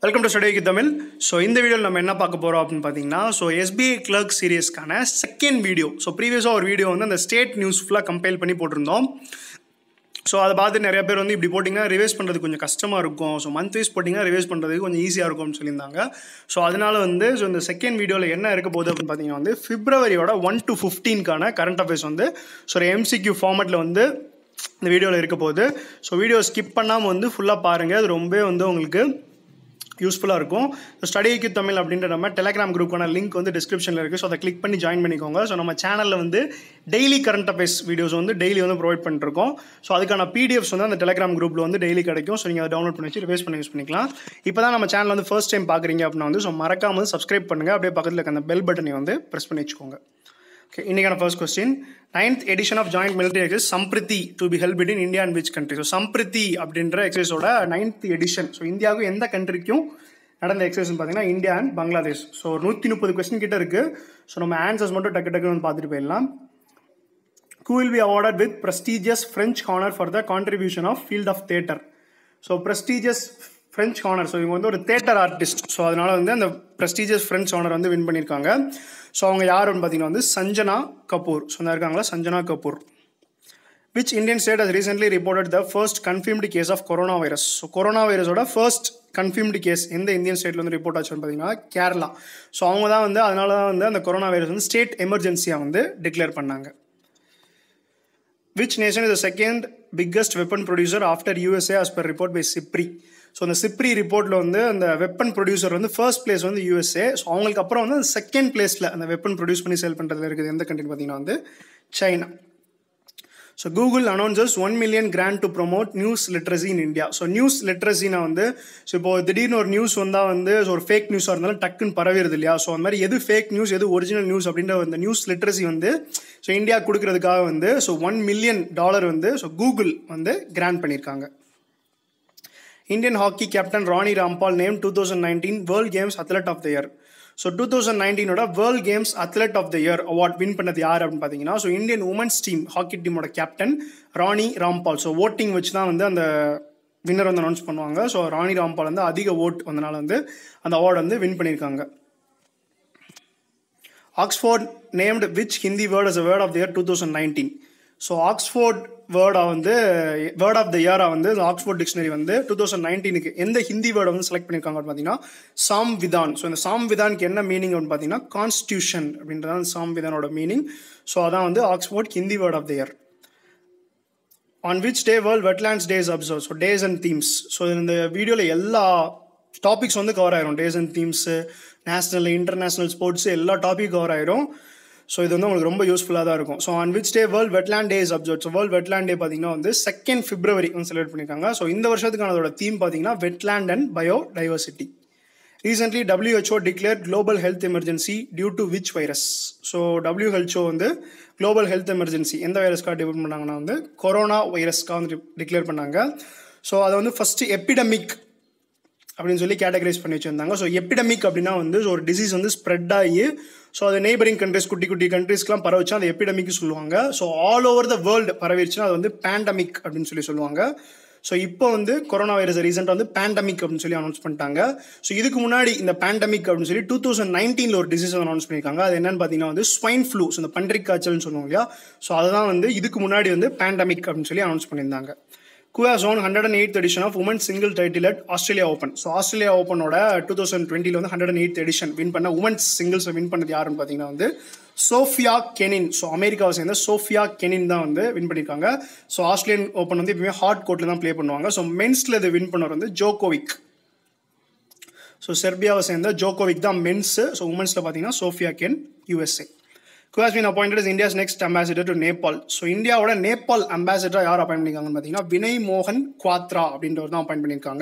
Welcome to study Tamil so இந்த வீடியோவில் நம்ம என்ன பார்க்க போகிறோம் அப்படின்னு பார்த்தீங்கன்னா ஸோ எஸ்பிஐ கிளர்க் சீரியஸ்க்கான செகண்ட் வீடியோ ஸோ ப்ரீவியஸாக ஒரு வீடியோ வந்து அந்த ஸ்டேட் நியூஸ் ஃபுல்லாக கம்பைல் பண்ணி போட்டிருந்தோம் ஸோ அதை பார்த்து நிறைய பேர் வந்து இப்படி போட்டிங்கன்னா ரிவைஸ் பண்ணுறது கொஞ்சம் கஷ்டமாக இருக்கும் ஸோ மந்த் வைஸ் போட்டிங்கன்னா ரிவைஸ் பண்ணுறதுக்கு கொஞ்சம் ஈஸியாக இருக்கும்னு சொல்லியிருந்தாங்க ஸோ அதனால வந்து ஸோ இந்த செகண்ட் வீடியோவில் என்ன இருக்க போகுது அப்படின்னு பார்த்தீங்கன்னா வந்து பிப்ரவரியோட ஒன் டு ஃபிஃப்டீன்கான கரண்ட் அஃபேர்ஸ் வந்து ஸோ ஒரு எம்சிக்யூ ஃபார்மெட்டில் வந்து இந்த வீடியோவில் இருக்க போகுது ஸோ வீடியோ ஸ்கிப் பண்ணாமல் வந்து ஃபுல்லாக பாருங்கள் அது ரொம்பவே வந்து உங்களுக்கு யூஸ்ஃபுல்லாக இருக்கும் ஸோ ஸ்டடிக்கு தமிழ் அப்படின்ற நம்ம டெலிகிராம் குரூப்பான லிங்க் வந்து டிஸ்கிரிப்ஷனில் இருக்குது ஸோ அதை கிளிக் பண்ணி ஜாயின் பண்ணிக்கோங்க ஸோ நம்ம சேனலில் வந்து டெய்லி கரண்ட் அஃபேர்ஸ் வீடியோஸ் வந்து டெய்லி வந்து ப்ரொவைட் பண்ணிருக்கோம் ஸோ அதுக்கான பிடிஎஃப்ஸ் வந்து அந்த டெலிகிராம் குரூப்பில் வந்து டெய்லி கிடைக்கும் ஸோ நீங்கள் அதை டவுன்லோட் பண்ணி வச்சு ரிவைஸ் பண்ணி யூஸ் பண்ணிக்கலாம் இப்போ தான் நம்ம சேனல் வந்து ஃபர்ஸ்ட் டைம் பார்க்குறீங்க அப்படின்னா வந்து ஸோ மறக்காம வந்து சப்ஸ்கிரைப் பண்ணுங்கள் அப்படியே பக்கத்தில் இருக்க அந்த பெல் பட்டனை வந்து ப்ரெஸ் பண்ணி வச்சுக்கோங்க ஓகே இன்றைக்கான first question ninth edition of joint military exercise Sampriti to be held in India and which country so Sampriti அப்படின்ற எக்ஸைஸோட நைன்த் எடிஷன் ஸோ இந்தியாவுக்கு எந்த கண்ட்ரிக்கும் நடந்த எக்ஸசைஸ் பார்த்தீங்கன்னா இந்தியா அண்ட் பங்களாதேஷ் ஸோ ஒரு நூற்றி முப்பது கொஸ்டின் கிட்ட இருக்குது ஸோ நம்ம ஆன்சர்ஸ் மட்டும் டக்கு டக்குன்னு வந்து பார்த்துட்டு போயிடலாம் who will be awarded with prestigious French honor for the contribution of field of theatre so prestigious French honor so இவங்க வந்து ஒரு தேட்டர் ஆர்டிஸ்ட் ஸோ அதனால வந்து அந்த prestigious French honor வந்து வின் பண்ணியிருக்காங்க ஸோ அவங்க யாருன்னு பார்த்தீங்கன்னா வந்து சஞ்சனா கபூர் ஸோ இந்த இருக்காங்களா Sanjana Kapoor which Indian state has recently reported the first confirmed case of coronavirus so corona வைரஸோட ஃபர்ஸ்ட் கன்ஃபிர்ம்டு கேஸ் எந்த இந்தியன் ஸ்டேட்டில் வந்து ரிப்போர்ட் ஆச்சுன்னு பார்த்தீங்கன்னா கேரளா ஸோ அவங்க தான் வந்து அதனால தான் வந்து அந்த கொரோனா வைரஸ் வந்து ஸ்டேட் எமர்ஜென்சியாக வந்து டிக்ளேர் பண்ணாங்க which nation is the second biggest weapon producer after USA as per report by SIPRI so அந்த சிப்ரி ரிப்போர்ட்டில் வந்து அந்த வெப்பன் ப்ரொடியூசர் வந்து ஃபர்ஸ்ட் பிளேஸ் வந்து யூஎஸ்ஏ ஸோ அவங்களுக்கு அப்புறம் வந்து செகண்ட் பிளேஸில் அந்த வெப்பன் ப்ரொடியூஸ் பண்ணி சேல் பண்ணுறதுல இருக்குது எந்த கண்ட்ரி பார்த்தீங்கன்னா வந்து China so Google announces one million grant to promote news literacy in India so news லிட்ரஸினா வந்து ஸோ இப்போ திடீர்னு ஒரு நியூஸ் வந்தால் வந்து so ஒரு ஃபேக் நியூஸாக இருந்தாலும் டக்குன்னு பரவிடுது இல்லையா ஸோ அந்த மாதிரி எது ஃபேக் நியூஸ் எது ஒரிஜினல் நியூஸ் அப்படின்ற அந்த நியூஸ் லிட்ரஸி வந்து ஸோ இந்தியா கொடுக்கறதுக்காக வந்து ஸோ ஒன் மில்லியன் டாலர் வந்து ஸோ கூகுள் வந்து கிராண்ட் பண்ணியிருக்காங்க Indian hockey captain Rani Rampal name two thousand nineteen world games athlete of the year so two thousand நைன்டீனோட world games athlete of the year award win பண்ணது யார் அப்படின்னு பார்த்தீங்கன்னா so Indian women's team hockey டீமோட captain Rani Rampal so voting வச்சு தான் வந்து அந்த வின்னர் வந்து அனௌன்ஸ் பண்ணுவாங்க ஸோ ராணி ராம்பால் வந்து அதிக ஓட் வந்தனால வந்து அந்த அவார்டு வந்து வின் பண்ணியிருக்காங்க Oxford named which Hindi word as a word of the year two thousand nineteen so Oxford வேர்டாக வந்து வேர்ட் ஆஃப் த இயராக வந்து ஆக்ஸ்ஃபோர்ட் டிக்ஷனரி வந்து டூ தௌசண்ட் நைன்டீனுக்கு எந்த ஹிந்தி வேர்டை வந்து செலக்ட் பண்ணியிருக்காங்க அப்படின்னு பார்த்தீங்கன்னா சாம் விதான் ஸோ இந்த சாம் விதானுக்கு என்ன மீனிங் அப்படின்னு பார்த்தீங்கன்னா கான்ஸ்டியூஷன் அப்படின்றதான் சாம் விதானோட மீனிங் ஸோ அதான் வந்து Oxford Hindi word of the year on which day world wetlands days observe so days and themes so இந்த வீடியோவில் எல்லா டாபிக்ஸ் வந்து கவர் ஆயிரும் டேஸ் அண்ட் தீம்ஸு நேஷனல் இன்டர்நேஷ்னல் ஸ்போர்ட்ஸ் எல்லா டாபிக் கவர் ஆயிரும் ஸோ இது வந்து உங்களுக்கு ரொம்ப யூஸ்ஃபுல்லாக தான் இருக்கும் so on which day world wetland days observe so world wetland day பார்த்தீங்கன்னா வந்து செகண்ட் பிப்ரவரி வந்து செலிப்ரேட் பண்ணியிருக்காங்க ஸோ இந்த வருஷத்துக்கான அதோட தீம் பார்த்தீங்கன்னா wetland and biodiversity recently WHO declare global health emergency due to which virus so WHO வந்து global health emergency எந்த வைரஸ்க்காக டிபெண்ட் பண்ணாங்கன்னா வந்து கொரோனா வைரஸ்க்காக வந்து டிக்ளேர் பண்ணாங்க ஸோ அதை வந்து ஃபஸ்ட்டு எபிடமிக் அப்படின்னு சொல்லி கேட்டகரைஸ் பண்ணி வச்சுருந்தாங்க ஸோ எபிடமிக் அப்படின்னா வந்து ஒரு டிசீஸ் வந்து ஸ்ப்ரெட் ஆகி ஸோ அது நெய்பரிங் கண்ட்ரிஸ் குட்டி குட்டி கண்ட்ரீஸ்க்குலாம் பரவச்சா அது எபிடமிக் சொல்லுவாங்க so all over the world பரவிடுச்சுன்னா அது வந்து பேண்டமிக் அப்படின்னு சொல்லி சொல்லுவாங்க ஸோ இப்போ வந்து கொரோனா வைரஸ் ரீசெண்டாக வந்து பேண்டமிக் அப்படின்னு சொல்லி அனௌன்ஸ் பண்ணிட்டாங்க ஸோ இதுக்கு முன்னாடி இந்த பேண்டமிக் அப்படின்னு சொல்லி டூ தௌசண்ட் நைன்டீனில் ஒரு டிசீஸ் அனௌன்ஸ் பண்ணியிருக்காங்க அது என்னன்னு பார்த்தீங்கன்னா வந்து ஸ்வைன் ஃப்ளூ ஸோ இந்த பன்றிக் காய்ச்சல்னு சொல்லுவோம் இல்லையா ஸோ அதுதான் வந்து இதுக்கு முன்னாடி வந்து பேண்டமிக் அப்படின்னு சொல்லி அனௌன்ஸ் பண்ணியிருந்தாங்க who won hundred and eight edition of women single title at Australia open so Australia ஓப்பனோட டூ தௌசண்ட் டுவெண்ட்டியில் வந்து hundred and eight edition win பண்ண உமன்ஸ் சிங்கிள்ஸை வின் பண்ணது யாருன்னு பார்த்தீங்கன்னா வந்து சோஃபியா கெனின் ஸோ அமெரிக்காவை சேர்ந்த சோஃபியா கெனின் தான் வந்து வின் பண்ணியிருக்காங்க ஸோ ஆஸ்திரேலியன் ஓப்பன் வந்து எப்பவுமே ஹார்ட் கோர்ட்டில் தான் ப்ளே பண்ணுவாங்க ஸோ மென்ஸில் இது வின் பண்ணவர் வந்து ஜோகோவிக் ஸோ செர்பியாவை சேர்ந்த ஜோகோவிக் தான் மென்ஸு ஸோ உமன்ஸில் பார்த்தீங்கன்னா Sofia Ken USA who has been appointed as India's next ambassador to Nepal. So இந்தியாவோட நேபாள் அம்பாசிடர் யார் அப்பாயின் பண்ணியிருக்காங்கன்னு பார்த்தீங்கன்னா வினய் மோகன் குவாத்ரா அப்படின்றவர் தான் அப்பாயின் பண்ணியிருக்காங்க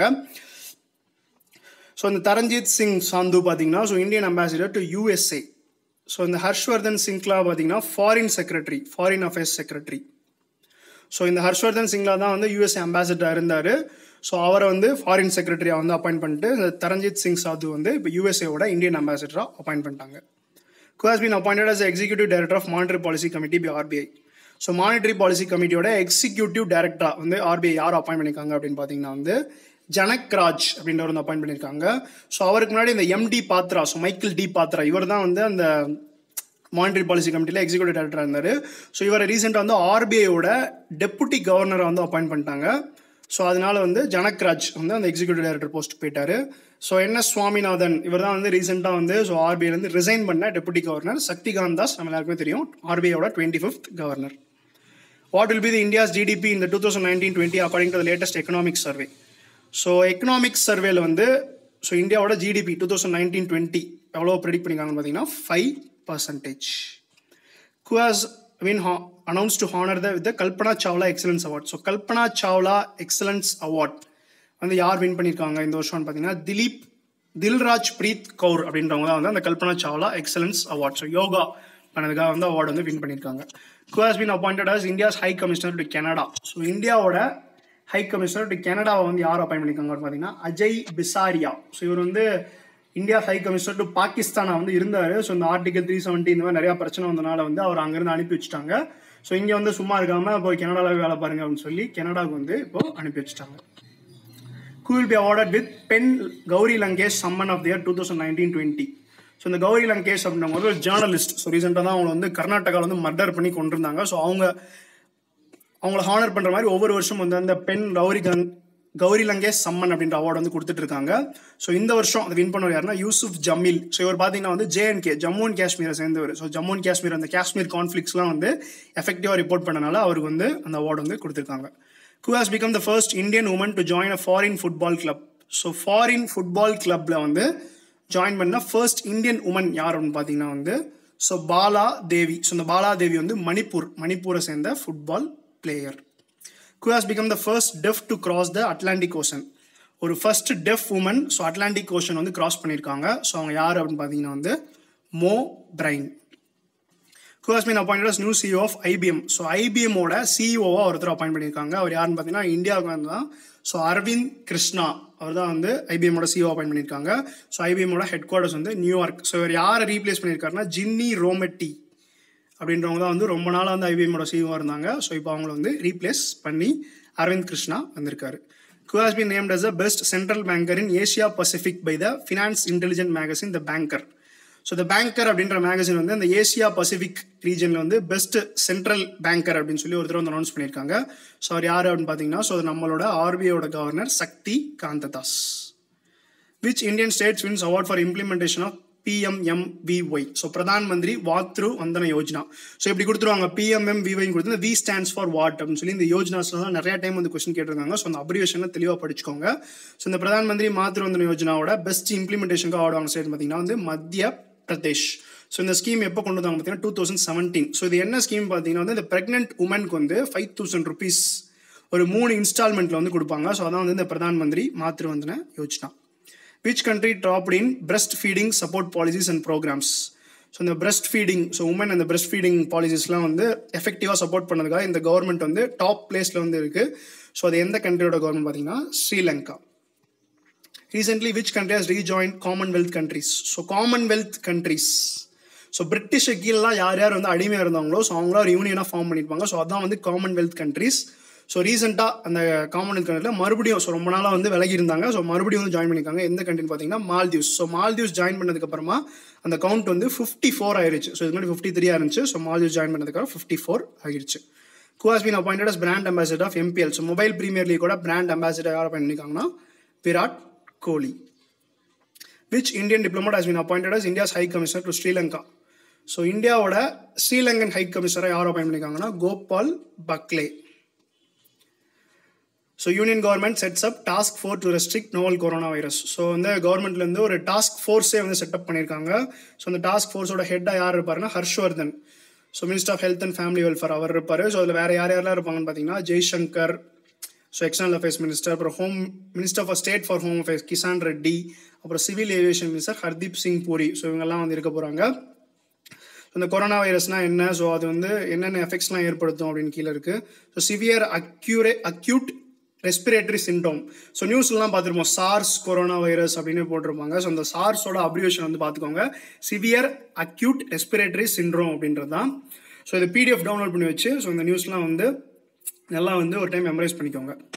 ஸோ இந்த தரஞ்சித் சிங் சாந்து பார்த்தீங்கன்னா so Indian ambassador to USA so இந்த ஹர்ஷ்வர்தன் சிங்லா பார்த்தீங்கன்னா foreign secretary foreign affairs secretary so இந்த ஹர்ஷ்வர்தன் சிங்லா தான் வந்து யூஎஸ்ஏ அம்பாசிடர் இருந்தார் ஸோ அவரை வந்து ஃபாரின் செக்ரட்டரியாக வந்து அப்பாயின் பண்ணிட்டு இந்த தரஞ்சித் சிங் சாது வந்து இப்போ யூஎஸ்ஏவோட இந்தியன் அம்பாசிடராக அப்பாயின் பண்ணிட்டாங்க who has been appointed as the executive director of monetary policy committee by RBI so monetary policy கமிட்டியோட எக்ஸிக்யூட்டிவ் டைரக்டராக வந்து ஆர்பிஐ யார் அப்பாயின் பண்ணியிருக்காங்க அப்படின்னு பார்த்தீங்கன்னா வந்து ஜனக்ராஜ் அப்படின்றவர் வந்து அப்பாயிண்ட் பண்ணியிருக்காங்க ஸோ அவருக்கு முன்னாடி இந்த MD Patra so Michael D Patra இவர் தான் வந்து அந்த மானிட்டரி பாலிசி கமிட்டியில் எக்ஸிகூட்டிவ் டைரக்டராக இருந்தார் ஸோ இவரை ரீசெண்டாக வந்து ஆர்பிஐயோட டெப்புட்டி கவர்னரை வந்து அப்பாயிண்ட் பண்ணிட்டாங்க ஸோ அதனால வந்து ஜனக்ராஜ் வந்து அந்த எக்ஸிகூட்டிவ் டைரக்டர் போஸ்ட் போயிட்டாரு ஸோ என் எஸ் சுவாமிநாதன் இவர் தான் வந்து ரீசெண்டாக வந்து ஸோ ஆர்பிஐலேருந்து ரிசைன் பண்ண டெப்புட்டி கவர்னர் சக்திகாந்த் தாஸ் நம்ம எல்லாருக்குமே தெரியும் ஆர்பிஐயோட twenty fifth governor what will be the India's GDP இந்த two thousand nineteen twenty according to latest economic survey so economic சர்வேல வந்து ஸோ இந்தியாவோட GDP two thousand nineteen twenty எவ்வளோ ப்ரெடிக்ட் பண்ணியிருக்காங்கன்னு பார்த்தீங்கன்னா five percentage who has been ho- announced to honor the with the Kalpana Chawla excellence award so Kalpana Chawla excellence award வந்து யார் win பண்ணியிருக்காங்க இந்த வருஷம்னு பார்த்தீங்கன்னா திலீப் தில்ராஜ் பிரீத் கவுர் அப்படின்றவங்க தான் வந்து அந்த Kalpana Chawla excellence award so yoga பண்ணதுக்காக வந்து அவார்டு வந்து வின் பண்ணியிருக்காங்க who has been appointed as India's high commissioner to Canada so இந்தியாவோட ஹை கமிஷனர் டு கனடாவை வந்து யார் அப்பாயின் பண்ணியிருக்காங்க பார்த்தீங்கன்னா அஜய் பிசாரியா ஸோ இவர் வந்து இந்தியா ஹை கமிஷனர் டு பாகிஸ்தானா வந்து இருந்தார் ஸோ இந்த ஆர்டிகல் த்ரீ செவன்ட்டி இந்த மாதிரி நிறையா பிரச்சனை வந்தனால வந்து அவர் அங்கேருந்து அனுப்பி வச்சுட்டாங்க ஸோ இங்கே வந்து சும்மா இருக்காமல் போய் கனடாவில் வேலை பாருங்க அப்படின்னு சொல்லி கனடாவுக்கு வந்து இப்போ அனுப்பி வச்சுட்டாங்க who will be awarded with PEN Gauri Lankesh Samman of the year two thousand nineteen twenty so இந்த கௌரி லங்கேஷ் அப்படின்றவங்க வந்து ஒரு ஜேர்னலிஸ்ட் ஸோ ரீசெண்டாக தான் அவங்க வந்து கர்நாடகாவில் வந்து மர்டர் பண்ணி கொண்டிருந்தாங்க ஸோ அவங்க அவங்கள ஹானர் பண்ணுற மாதிரி ஒவ்வொரு வருஷம் வந்து அந்த பெண் கௌரி கங் கௌரி லங்கேஷ் சம்மன் அப்படின்ற அவார்டு வந்து கொடுத்துட்டு இருக்காங்க ஸோ இந்த வருஷம் அதை வின் பண்ணவர் யாருன்னா யூசுப் ஜமீல் ஸோ இவர் பார்த்தீங்கன்னா வந்து ஜேஎன்கே ஜம்மு அண்ட் காஷ்மீரை சேர்ந்தவர் ஸோ ஜம்மு அண்ட் காஷ்மீர் அந்த காஷ்மீர் கான்ஃப்ளிக்ஸ்லாம் வந்து எஃபெக்டிவாக ரிப்போர்ட் பண்ணனால அவருக்கு வந்து அந்த அவார்டு வந்து கொடுத்துருக்காங்க who has become the first Indian woman to join a foreign football club. So foreign football கிளப்பில் வந்து ஜாயின் பண்ண ஃபர்ஸ்ட் இந்தியன் உமன் யார் அப்படின்னு பார்த்தீங்கன்னா வந்து ஸோ பாலா தேவி ஸோ இந்த பாலா தேவி வந்து மணிப்பூர் மணிப்பூரை சேர்ந்த football player who has become the first deaf to cross the Atlantic Ocean. ஒரு first deaf woman so Atlantic Ocean வந்து கிராஸ் பண்ணியிருக்காங்க ஸோ அவங்க யார் அப்படின்னு பார்த்தீங்கன்னா வந்து Mo O'Brien who has been appointed as new CEO of IBM. So ஐபிஎம்மோட சிஇஓவாக ஒருத்தர் அப்பாயிண்ட் பண்ணியிருக்காங்க அவர் யாருன்னு பார்த்தீங்கன்னா இந்தியாவுக்கு வந்து தான் ஸோ அரவிந்த் கிருஷ்ணா அவர் தான் வந்து ஐபிஎம்மோட சிஓ அப்பாயிண்ட் பண்ணியிருக்காங்க ஸோ ஐபிஎம்மோட ஹெட் குவார்ட்டர்ஸ் வந்து நியூயார்க் ஸோ இவர் யாரை ரீப்ளேஸ் பண்ணியிருக்காருன்னா ஜின்னி ரோமெட்டி அப்படின்றவங்க தான் வந்து ரொம்ப நாளாக வந்து ஐபிஎம்மோட சிஓ இருந்தாங்க ஸோ இப்போ அவங்கள வந்து ரீப்ளேஸ் பண்ணி அரவிந்த் கிருஷ்ணா வந்திருக்காரு who has been named as the best central banker in Asia Pacific by the Finance Intelligent magazine The Banker. So the banker அப்படின்ற மேகசின் வந்து அந்த ஏசியா பசிபிக் ரீஜனில் வந்து பெஸ்ட் சென்ட்ரல் பேங்கர் அப்படின்னு சொல்லி ஒருத்தர் வந்து அனௌன்ஸ் பண்ணியிருக்காங்க ஸோ அவர் யார் அப்படின்னு பார்த்தீங்கன்னா ஸோ அது நம்மளோட ஆர்பிஐயோட governor Shakti Kanta Das which Indian states wins award for implementation of PMMVY so Pradhan Mantri Matru வந்தன யோஜனா ஸோ இப்படி கொடுத்துருவாங்க பிஎம்எம்விஒய் கொடுத்து வி ஸ்டாண்ட்ஸ் ஃபார் வாட் அப்படின்னு சொல்லி இந்த யோஜனாஸ்லாம் நிறைய டைம் வந்து கொஸ்டின் கேட்டிருக்காங்க ஸோ அந்த அப்ரிவேஷனில் தெளிவாக படிச்சுக்கோங்க ஸோ இந்த பிரதான் மந்திரி மாத்ரு வந்தன யோஜனாவோட பெஸ்ட் இம்ப்ளிமெண்டேஷனுக்கு அவார்டு வாங்க ஸ்டேட் பார்த்தீங்கன்னா வந்து மத்திய பிரதேஷ் ஸோ இந்த ஸ்கீம் எப்போ கொண்டு வந்தாங்க பார்த்தீங்கன்னா டூ தௌசண்ட் செவன்டீன் ஸோ இது என்ன ஸ்கீம் பார்த்தீங்கன்னா வந்து இந்த ப்ரெக்னென்ட் உமனுக்கு வந்து ஃபைவ் தௌசண்ட் ருபீஸ் ஒரு மூணு இன்ஸ்டால்மெண்ட்டில் வந்து கொடுப்பாங்க ஸோ அதான் வந்து இந்த Pradhan Mantri Matru Vandana Yojana which country topped in breast feeding support policies and programmes so இந்த பிரஸ்ட் ஃபீடிங் ஸோ உமன் அந்த பிரஸ்ட் ஃபீடிங் பாலிசிஸ்லாம் வந்து எஃபெக்டிவாக சப்போர்ட் பண்ணதுக்காக இந்த கவர்மெண்ட் வந்து டாப் பிளேஸில் வந்து இருக்குது ஸோ அது எந்த கண்ட்ரியோட கவர்மெண்ட் பார்த்தீங்கன்னா Sri Lanka recently which country has rejoin Commonwealth countries so Commonwealth countries so British கீழெலாம் யார் யார் வந்து அடிமையாக இருந்தாங்களோ ஸோ அவங்களாம் ஒரு யூனியனாக ஃபார்ம் பண்ணியிருப்பாங்க ஸோ அதான் வந்து காமன்வெல்த் கண்ட்ரிஸ் ஸோ ரீசெண்டாக அந்த காமன்வெல்த் கண்ட்ரியில் மறுபடியும் ஸோ ரொம்ப நாளாக வந்து விலகி இருந்தாங்க ஸோ மறுபடியும் வந்து ஜாயின் பண்ணியிருக்காங்க எந்த கண்ட்ரின்னு பார்த்தீங்கன்னா மால்தீவ்ஸ் ஸோ மால்தீவ்ஸ் ஜாயின் பண்ணதுக்கப்புறமா அந்த கவுண்ட் வந்து ஃபிஃப்டி ஃபோர் ஆயிருச்சு ஸோ இது மாதிரி ஃபிஃப்டி த்ரீ இருந்துச்சு ஸோ மால்தீவ்ஸ் ஜாயின் பண்ணதுக்கப்புறம் ஃபிஃப்டி ஃபோர் ஆகிருச்சு who has been appointed as brand ambassador of MPL. So mobile premier லீக்கோட பிராண்ட் அம்பாசிடர் யார் பண்ணியிருக்காங்கன்னா Virat Kohli which Indian diplomat has been appointed as India's high commissioner to Sri Lanka so இந்தியாவோட Sri Lankan high கமிஷனரை யார் appoint பண்ணியிருக்காங்கன்னா Gopal Baglay so union government sets up task force to restrict novel corona virus so வந்து கவர்மெண்ட்லேருந்து ஒரு டாஸ்க் ஃபோர்ஸே வந்து செட்டப் பண்ணியிருக்காங்க ஸோ அந்த டாஸ்க் ஃபோர்ஸோட ஹெட்டாக யார் இருப்பாருன்னா Harshvardhan so minister of health and family welfare அவர் இருப்பார் ஸோ அதில் வேறு யார் யாரெல்லாம் இருப்பாங்கன்னு பார்த்தீங்கன்னா Jaishankar so external affairs minister அப்புறம் home minister for state for home affairs Kishan Reddy அப்புறம் civil aviation minister Hardeep Singh Puri so இவங்கெல்லாம் வந்து இருக்க போகிறாங்க இந்த கொரோனா வைரஸ்னால் என்ன ஸோ அது வந்து என்னென்ன எஃபெக்ட்ஸ்லாம் ஏற்படுத்தும் அப்படின்னு கீழே இருக்குது so severe acute acute respiratory syndrome so நியூஸ்லாம் பார்த்துருப்போம் சார்ஸ் கொரோனா வைரஸ் அப்படின்னு போட்டிருப்பாங்க ஸோ அந்த சார்ஸோட அப்ரிவேஷன் வந்து பார்த்துக்கோங்க சிவியர் அக்யூட் ரெஸ்பிரேட்டரி சிண்ட்ரோம் அப்படின்றது தான் ஸோ இது பிடிஎஃப் டவுன்லோட் பண்ணி வச்சு ஸோ இந்த நியூஸ்லாம் வந்து நல்லா வந்து ஒரு டைம் மெமரைஸ் பண்ணிக்கோங்க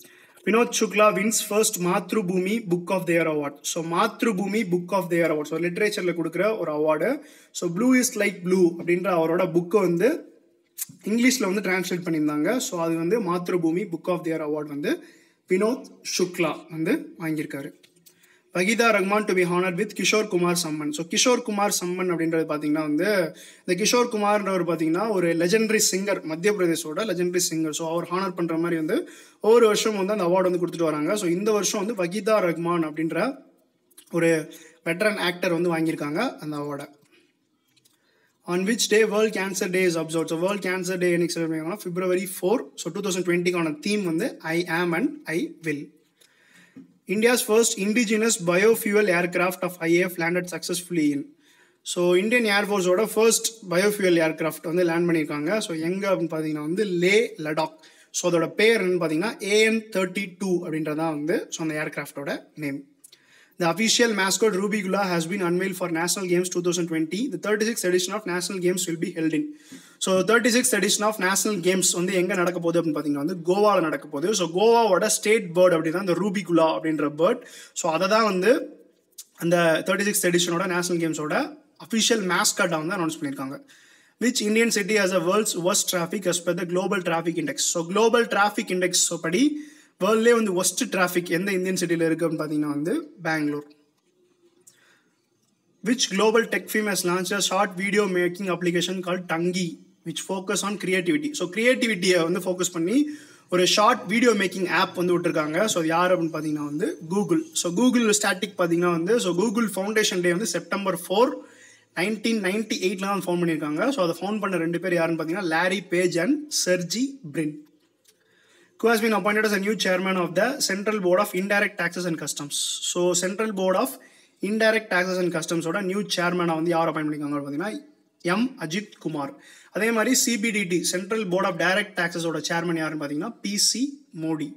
Vinod Shukla wins first Mathrubhumi book of the year award so Mathrubhumi book of the year award so லிட்ரேச்சரில் கொடுக்குற ஒரு award so blue is like blue அப்படின்ற அவரோட புக்கை வந்து இங்கிலீஷில் வந்து டிரான்ஸ்லேட் பண்ணியிருந்தாங்க ஸோ அது வந்து Mathrubhumi book of the year award வந்து வினோத் சுக்லா வந்து வாங்கியிருக்காரு Waheeda Rehman to be honour with Kishore Kumar Samman so Kishore Kumar Samman அப்படின்றது பார்த்தீங்கன்னா வந்து இந்த கிஷோர் குமார்ன்றவர் பார்த்தீங்கன்னா ஒரு லெஜெண்டரி சிங்கர் மத்திய பிரதேசோட லெஜெண்டரி சிங்கர் ஸோ அவர் ஹானர் பண்ணுற மாதிரி வந்து ஒவ்வொரு வருஷம் வந்து அந்த அவார்டு வந்து கொடுத்துட்டு வராங்க ஸோ இந்த வருஷம் வந்து வகிதா ரஹ்மான் அப்படின்ற ஒரு வெட்டரன் ஆக்டர் வந்து வாங்கியிருக்காங்க அந்த அவார்டை on which day world cancer day is observe so world cancer day என்னைக்கு செலிப்ரேட் பண்ணிருக்காங்க February four so two thousand டுவெண்ட்டிக்கான தீம் வந்து I am and I will India's first indigenous biofuel aircraft of IAF landed successfully in so Indian ஏர்ஃபோர்ஸோட first biofuel aircraft வந்து land பண்ணியிருக்காங்க so எங்கே அப்படின்னு பார்த்தீங்கன்னா வந்து லே லடாக் ஸோ அதோட பேர் என்னன்னு பார்த்தீங்கன்னா ஏஎன் தேர்ட்டி டூ அப்படின்றதான் வந்து ஸோ அந்த ஏர்கிராஃப்டோட name The official mascot Ruby Gula has been unveiled for National Games 2020. The 36th edition of National Games will be held in. So thirty six edition of national games வந்து எங்கே நடக்க போகுது அப்படின்னு பார்த்தீங்கன்னா வந்து கோவாவில் நடக்க போகுது ஸோ கோவாவோட ஸ்டேட் பேர்ட் அப்படின்னா இந்த ரூபி குலா அப்படின்ற பேர்ட் ஸோ அதை தான் வந்து அந்த தேர்ட்டி சிக்ஸ் எடிஷனோட நேஷனல் கேம்ஸோட அஃபிஷியல் மேஸ்கட்டாக வந்து அனௌன்ஸ் பண்ணியிருக்காங்க which Indian city has a world's worst traffic as per the global traffic index so global traffic index படி வேர்ல்ட்லேயே வந்து ஒஸ்ட் டிராஃபிக் எந்த இந்தியன் சிட்டியில் இருக்குது அப்படின்னு பார்த்தீங்கன்னா வந்து Bangalore which global tech firm has launch a short video making application call Tangi which focus on creativity so கிரியேட்டிவிட்டியை வந்து ஃபோக்கஸ் பண்ணி ஒரு ஷார்ட் வீடியோ மேக்கிங் ஆப் வந்து விட்டுருக்காங்க ஸோ அது யார் அப்படின்னு பார்த்தீங்கன்னா வந்து கூகுள் ஸோ கூகுள் ஸ்டாட்டிக் பார்த்தீங்கன்னா வந்து ஸோ கூகுள் ஃபவுண்டேஷன் டே வந்து செப்டம்பர் ஃபோர் நைன்டீன் நைன்டி எயிட்ல தான் ஃபவுண்ட் பண்ணியிருக்காங்க ஸோ அதை ஃபவுண்ட் பண்ண ரெண்டு பேர் யாருன்னு பார்த்தீங்கன்னா Larry Page and Sergey Brin who has been appointed as a new chairman of the Central Board of Indirect Taxes and Customs. So, Central Board of Indirect Taxes and Customs ஓட new சேர்மனாக வந்து யார் appoint பண்ணியிருக்காங்க பார்த்தீங்கன்னா M Ajith Kumar அதே மாதிரி CBDT central board of direct டாக்ஸஸோட chairman யாருன்னு பார்த்தீங்கன்னா PC Modi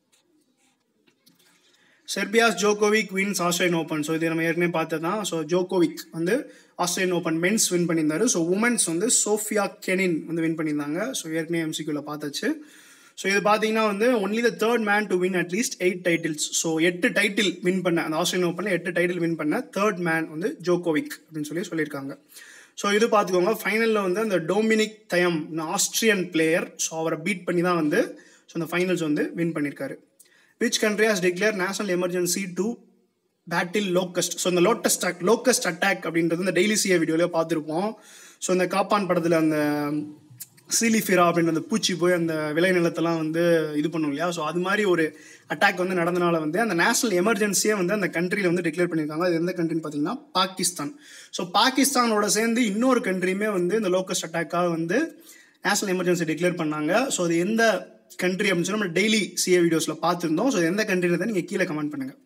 Serbia's Djokovic wins Australian Open so இது நம்ம ஏற்கனவே பார்த்தது தான் ஸோ ஜோகோவிக் வந்து ஆஸ்திரேலியன் ஓப்பன் மென்ஸ் வின் பண்ணியிருந்தாரு ஸோ உமன்ஸ் வந்து சோஃபியா கெனின் வந்து வின் பண்ணியிருந்தாங்க ஸோ ஏற்கனவே எம்சிக்யூவில் பார்த்தாச்சு ஸோ இது பார்த்தீங்கன்னா வந்து only the third man to win at least eight titles so எட்டு டைட்டில் வின் பண்ண அந்த ஆஸ்திரேலியன் ஓப்பனில் எட்டு டைட்டில் வின் பண்ண தேர்ட் மேன் வந்து ஜோகோவிக் அப்படின்னு சொல்லி சொல்லியிருக்காங்க ஸோ இது பார்த்துக்கோங்க ஃபைனலில் வந்து அந்த Dominic Thiem Austrian player so அவரை பீட் பண்ணி தான் வந்து ஸோ அந்த ஃபைனல்ஸ் வந்து வின் பண்ணியிருக்காரு which country has declare national emergency to battle locust so இந்த லோட்டஸ்ட் லோக்கஸ்ட் அட்டாக் அப்படின்றது இந்த டெய்லி சிஏ வீடியோலேயே பார்த்துருப்போம் ஸோ இந்த காப்பான் படத்தில் அந்த சீலிஃபிரா அப்படின்ற அந்த பூச்சி போய் அந்த விளை நிலத்தெல்லாம் வந்து இது பண்ணும் இல்லையா ஸோ அது மாதிரி ஒரு அட்டாக் வந்து நடந்தனால வந்து அந்த நேஷனல் எமர்ஜென்சியை வந்து அந்த கண்ட்ரியில் வந்து டிக்ளேர் பண்ணியிருக்காங்க அது எந்த கண்ட்ரின்னு பார்த்தீங்கன்னா பாகிஸ்தான் ஸோ பாகிஸ்தானோட சேர்ந்து இன்னொரு கண்ட்ரியுமே வந்து இந்த லோக்கஸ்ட் அட்டாக்காக வந்து நேஷனல் எமர்ஜென்சி டிக்ளேர் பண்ணாங்க ஸோ அது எந்த கண்ட்ரி அப்படின்னு சொல்லி நம்ம டெய்லி சிஏ வீடியோஸில் பார்த்துருந்தோம் ஸோ எந்த கண்ட்ரின்றதை நீங்கள் கீழே கமெண்ட் பண்ணுங்கள்